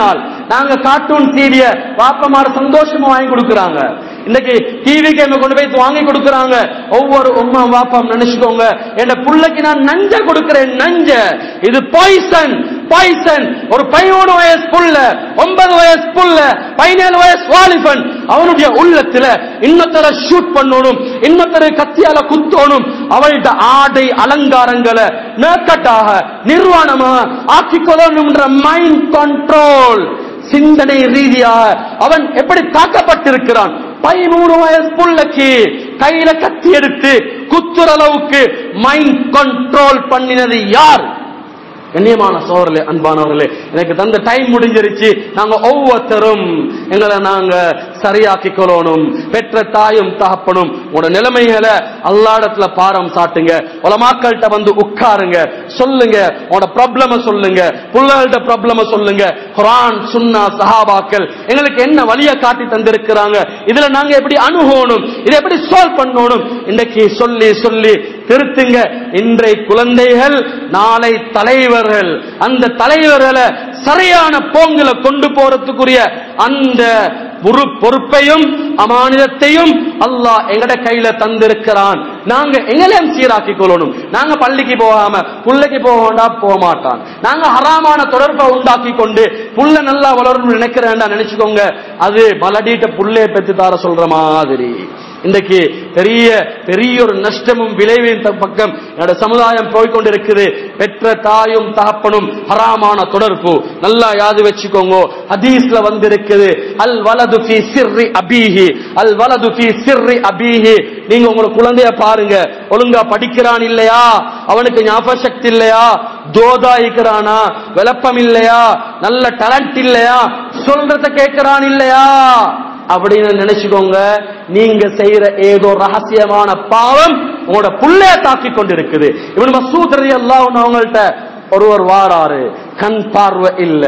[SPEAKER 1] நாங்க கார்ட்டூன் சீரிய வாப்பமார சந்தோஷமா வாங்கி கொடுக்கறாங்க இன்னைக்கு டிவி கேம் கொண்டு போய் வாங்கி கொடுக்கறாங்க ஒவ்வொரு உம்மா வாப்பம் நினைச்சுக்கோங்க என் புள்ளைக்கு நான் நஞ்ச கொடுக்கிறேன் நஞ்ச இது பாய்சன் பாய்சன் ஒரு பதிமூணு வயசு புள்ள ஒன்பது வயசு புள்ள பதினேழு வயசு வாலிபன் அவனுடைய உள்ளத்துல இன்னொருத்தர ஷூட் பண்ணணும் இன்னொருத்தர கத்தியால குத்தணும் அவள்கிட்ட ஆடை அலங்காரங்களை நேக்கட்டாக நிர்வாணமாக ஆக்கிக்கொள்ளணும்ன்ற மைண்ட் கண்ட்ரோல் சிந்தனை ரீதியாக அவன் எப்படி தாக்கப்பட்டிருக்கிறான் பதிமூணு வயசு புள்ளைக்கு கையில கத்தி எடுத்து குத்துற அளவுக்கு மைண்ட் கண்ட்ரோல் பண்ணினது யார் கண்ணியமான சோழர்களே அன்பானவர்களே எனக்கு தந்த டைம் முடிஞ்சிருச்சு நாங்க ஒவ்வொருத்தரும் எங்களை நாங்க சரியாக்கி கொள்ளணும் பெற்ற தாயும் தகப்பனும் உங்களோட நிலைமைகளை அல்லாடத்துல பாரம் சாட்டுங்க உலமாக்கள்கிட்ட வந்து உட்காருங்க சொல்லுங்க உங்களோட ப்ராப்ளம சொல்லுங்க பிள்ளைகள்ட்ட ப்ராப்ளம சொல்லுங்க குரான் சுன்னா சஹாபாக்கள் எங்களுக்கு என்ன வழியை காட்டி தந்திருக்கிறாங்க இதுல நாங்க எப்படி அணுகணும் இதை எப்படி சால்வ் பண்ணணும் இன்னைக்கு சொல்லி சொல்லி திருத்துங்க இன்றைய குழந்தைகள் நாளை தலைவர்கள் அந்த தலைவர்களை சரியான போங்கில கொண்டு போறதுக்குரிய அந்த பொறு- பொறுப்பையும் அமானிதத்தையும் அல்லாஹ் எங்கட கையில தந்திருக்கிறான் நாங்க எங்களையும் சீராக்கி கொள்ளணும் நாங்க பள்ளிக்கு போகாம புள்ளைக்கு போக வேண்டாம் போக மாட்டான் நாங்க ஹராமான தொடர்பை உண்டாக்கி கொண்டு புள்ள நல்லா வளரணும்னு நினைக்கிறேன்டா நினைச்சுக்கோங்க அது மலடிட்ட புள்ளைய பெற்று தார சொல்ற மாதிரி இன்றைக்கு பெரிய பெரிய ஒரு நஷ்டமும் விளைவின் த- பக்கம் என்னோட சமுதாயம் போய்கொண்டிருக்குது பெற்ற தாயும் தகப்பனும் ஹராமான தொடர்பு நல்லா யாது வச்சுக்கோங்க ஹதீஸ்ல வந்திருக்குது அல் வலது ஃபி சிர்ரி அபீஹி அல் வலது ஃபி சிர்ரி அபீஹி நீங்க உங்க குழந்தைய பாருங்க ஒழுங்கா படிக்கிறான் இல்லையா அவனுக்கு ஞாபக சக்தி இல்லையா தோதாயிக்கிறானா விளப்பம் இல்லையா நல்ல டேலண்ட் இல்லையா சொல்றத கேட்கிறான் இல்லையா அப்படின்னு நினைச்சுக்கோங்க நீங்க செய்யற ஏதோ ரகசியமான பாவம் உங்களோட புள்ளைய தாக்கி கொண்டிருக்குது இவன் மசூத் ரதி அல்லாஹ் அவங்கள்ட்ட ஒருவர் வாராரு கண் பார்வை இல்ல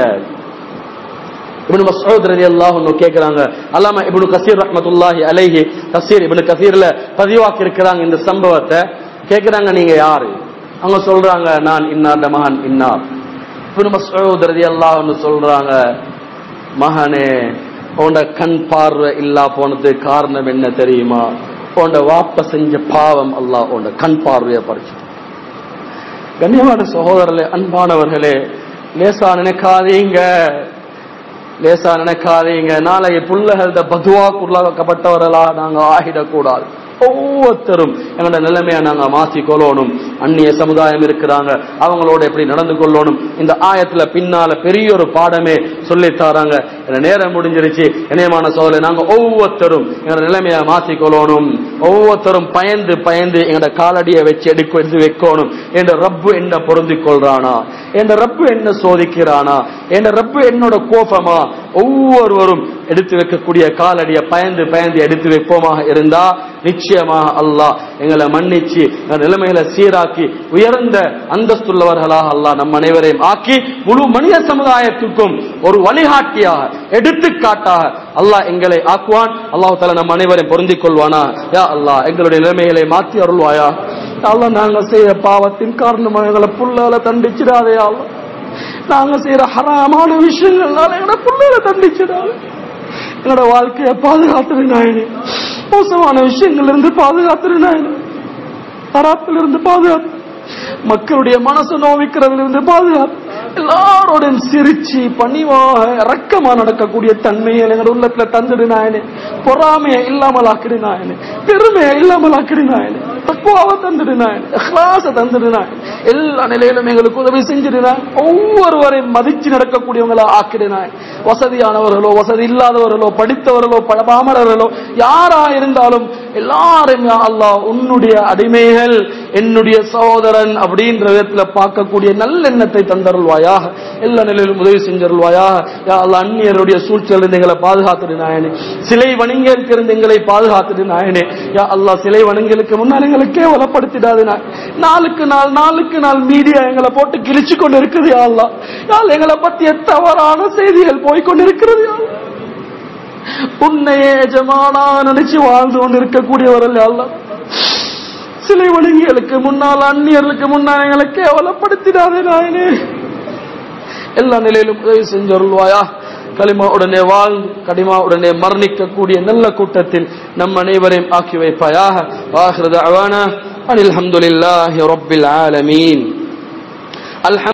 [SPEAKER 1] இப்னு மஸ்ஊத் ரலியல்லாஹு அன்ஹு கேக்குறாங்க அல்லாம இப்னு கசீர் ரஹ்மத்துல்லாஹி அலைஹி தஃசீர் இப்னு கசீர்ல பதிவாக்கி இருக்கிறாங்க இந்த சம்பவத்தை கேக்குறாங்க நீங்க யாரு அவங்க சொல்றாங்க நான் இன்னார்ட மகன் இன்னார் இப்னு மஸ்ஊத் ரலியல்லாஹு அன்ஹு சொல்றாங்க மகனே உன்ட கண் பார்வை இல்லா போனது காரணம் என்ன தெரியுமா உன்ட வாப்ப செஞ்ச பாவம் அல்லாஹ் உன்ட கண் பார்வையை பறிச்சு கண்ணியமான சகோதரர்களே அன்பானவர்களே லேசா நினைக்காதீங்க லேசா நினைக்காதீங்க நாளைய புள்ளகள பதுவாக்குள்ளாக்கப்பட்டவர்களா நாங்க ஆகிடக்கூடாது ஒவ்வொருத்தரும் எங்களோட நிலைமையை நாங்க மாத்தி கொள்ளணும் அந்நிய சமுதாயம் இருக்கிறாங்க அவங்களோட எப்படி நடந்து கொள்ளணும் இந்த ஆயத்துல பின்னால பெரிய ஒரு பாடமே சொல்லி தராங்க இந்த நேரம் முடிஞ்சிருச்சு இணையமான சோதனை நாங்க ஒவ்வொருத்தரும் எங்களோட நிலைமையை மாத்தி கொள்ளணும் ஒவ்வொருத்தரும் பயந்து பயந்து எங்களோட காலடியை வச்சு எடுக்க எடுத்து வைக்கணும் என்ற ரப்பு என்ன பொருந்திக் கொள்றானா என்ற ரப்பு என்ன சோதிக்கிறானா என்ற ரப்பு என்னோட கோபமா ஒவ்வொருவரும் எடுத்து வைக்கக்கூடிய காலடியை பயந்து பயந்து எடுத்து வைப்போமாக இருந்தா நிச்சயமாக அல்லாஹ் எங்களை மன்னிச்சு எங்கள் நிலைமைகளை சீராக்கி உயர்ந்த அந்தஸ்துள்ளவர்களாக அல்லாஹ் நம் அனைவரையும் ஆக்கி முழு மனித சமுதாயத்துக்கும் ஒரு வழிகாட்டியாக எடுத்துக்காட்டாக அல்லாஹ் எங்களை ஆக்குவான் அல்லாஹ் தாலா நம் அனைவரையும் பொருந்திக் கொள்வானா யா அல்லாஹ் எங்களுடைய நிலைமைகளை மாற்றி அருள்வாயா யா அல்லாஹ் நாங்க செய்த பாவத்தின் காரணமாக எங்களை புல்லால தண்டிச்சிடாதே யா அல்லாஹ் நாங்க செய்யற ஹராமான விஷயங்கள்னால எங்களோட புள்ளைகளை தண்டிச்சிடாது எங்களோட வாழ்க்கையை பாதுகாத்துரு நாயனே மோசமான விஷயங்கள்ல இருந்து பாதுகாத்துரு நாயனே தராப்பிலிருந்து பாதுகாத்து மக்களுடைய மனசு நோவிக்கிறதுல இருந்து பாதுகாத்து எல்லாரோடையும் சிரிச்சு பணிவாக இரக்கமா நடக்கக்கூடிய தன்மையை எங்களோட உள்ளத்துல தந்துடு நாயனே பொறாமையை இல்லாமல் ஆக்கிடு நாயனே பெருமையை இல்லாமல் ஆக்கிடு நாயனே தக்குவாவை தந்துடு நாயனே இஹ்லாஸை தந்துடு நாயனே எல்லா நிலையிலும் எங்களுக்கு உதவி செஞ்சிடுனாய் ஒவ்வொருவரையும் மதிச்சு நடக்கக்கூடியவங்களா ஆக்கிடுனாய் வசதியானவர்களோ வசதி இல்லாதவர்களோ படித்தவர்களோ பழபாமரர்களோ யாரா இருந்தாலும் எல்லாரும் யா அல்லாஹ் உன்னுடைய அடிமைகள் என்னுடைய சகோதரன் அப்படின்ற விதத்துல பார்க்கக்கூடிய நல்லெண்ணத்தை தந்தருள்வாயாக எல்லா நிலையிலும் உதவி செஞ்சருள்வாயாக யா அல்லாஹ் அந்நியருடைய சூழ்ச்சியிலிருந்து எங்களை பாதுகாத்துடு நாயனே சிலை வணிகருக்கு இருந்து எங்களை பாதுகாத்துடு நாயனே யா அல்லாஹ் சிலை வணிகங்களுக்கு முன்னால் எங்களை கேவலப்படுத்திடாது நாய் நாளுக்கு நாள் நாளுக்கு நாள் மீடியா எங்களை போட்டு கிழிச்சு கொண்டு இருக்குது யா அல்லாஹ் யா அல்லாஹ் எங்களை பற்றிய தவறான செய்திகள் போய்கொண்டிருக்கிறது யா அல்லாஹ். உன்னையே எஜமானா நினைச்சு வாழ்ந்து கொண்டு இருக்கக்கூடியவர்கள் அல்ல சிலை வணிகளுக்கு முன்னால் அந்நியர்களுக்கு முன்னால் எங்களை கேவலப்படுத்திடாதே நாயனே எல்லா நிலையிலும் உதவி செஞ்சருள்வாயா களிமா உடனே வாழ்ந்து கடிமா உடனே மரணிக்கக்கூடிய நல்ல கூட்டத்தில் நம் அனைவரையும் ஆக்கி வைப்பாயாக வாஹிருத அவானா அனில் அல்ஹம்துலில்லாஹி ரப்பில் ஆலமீன் அல்ஹம்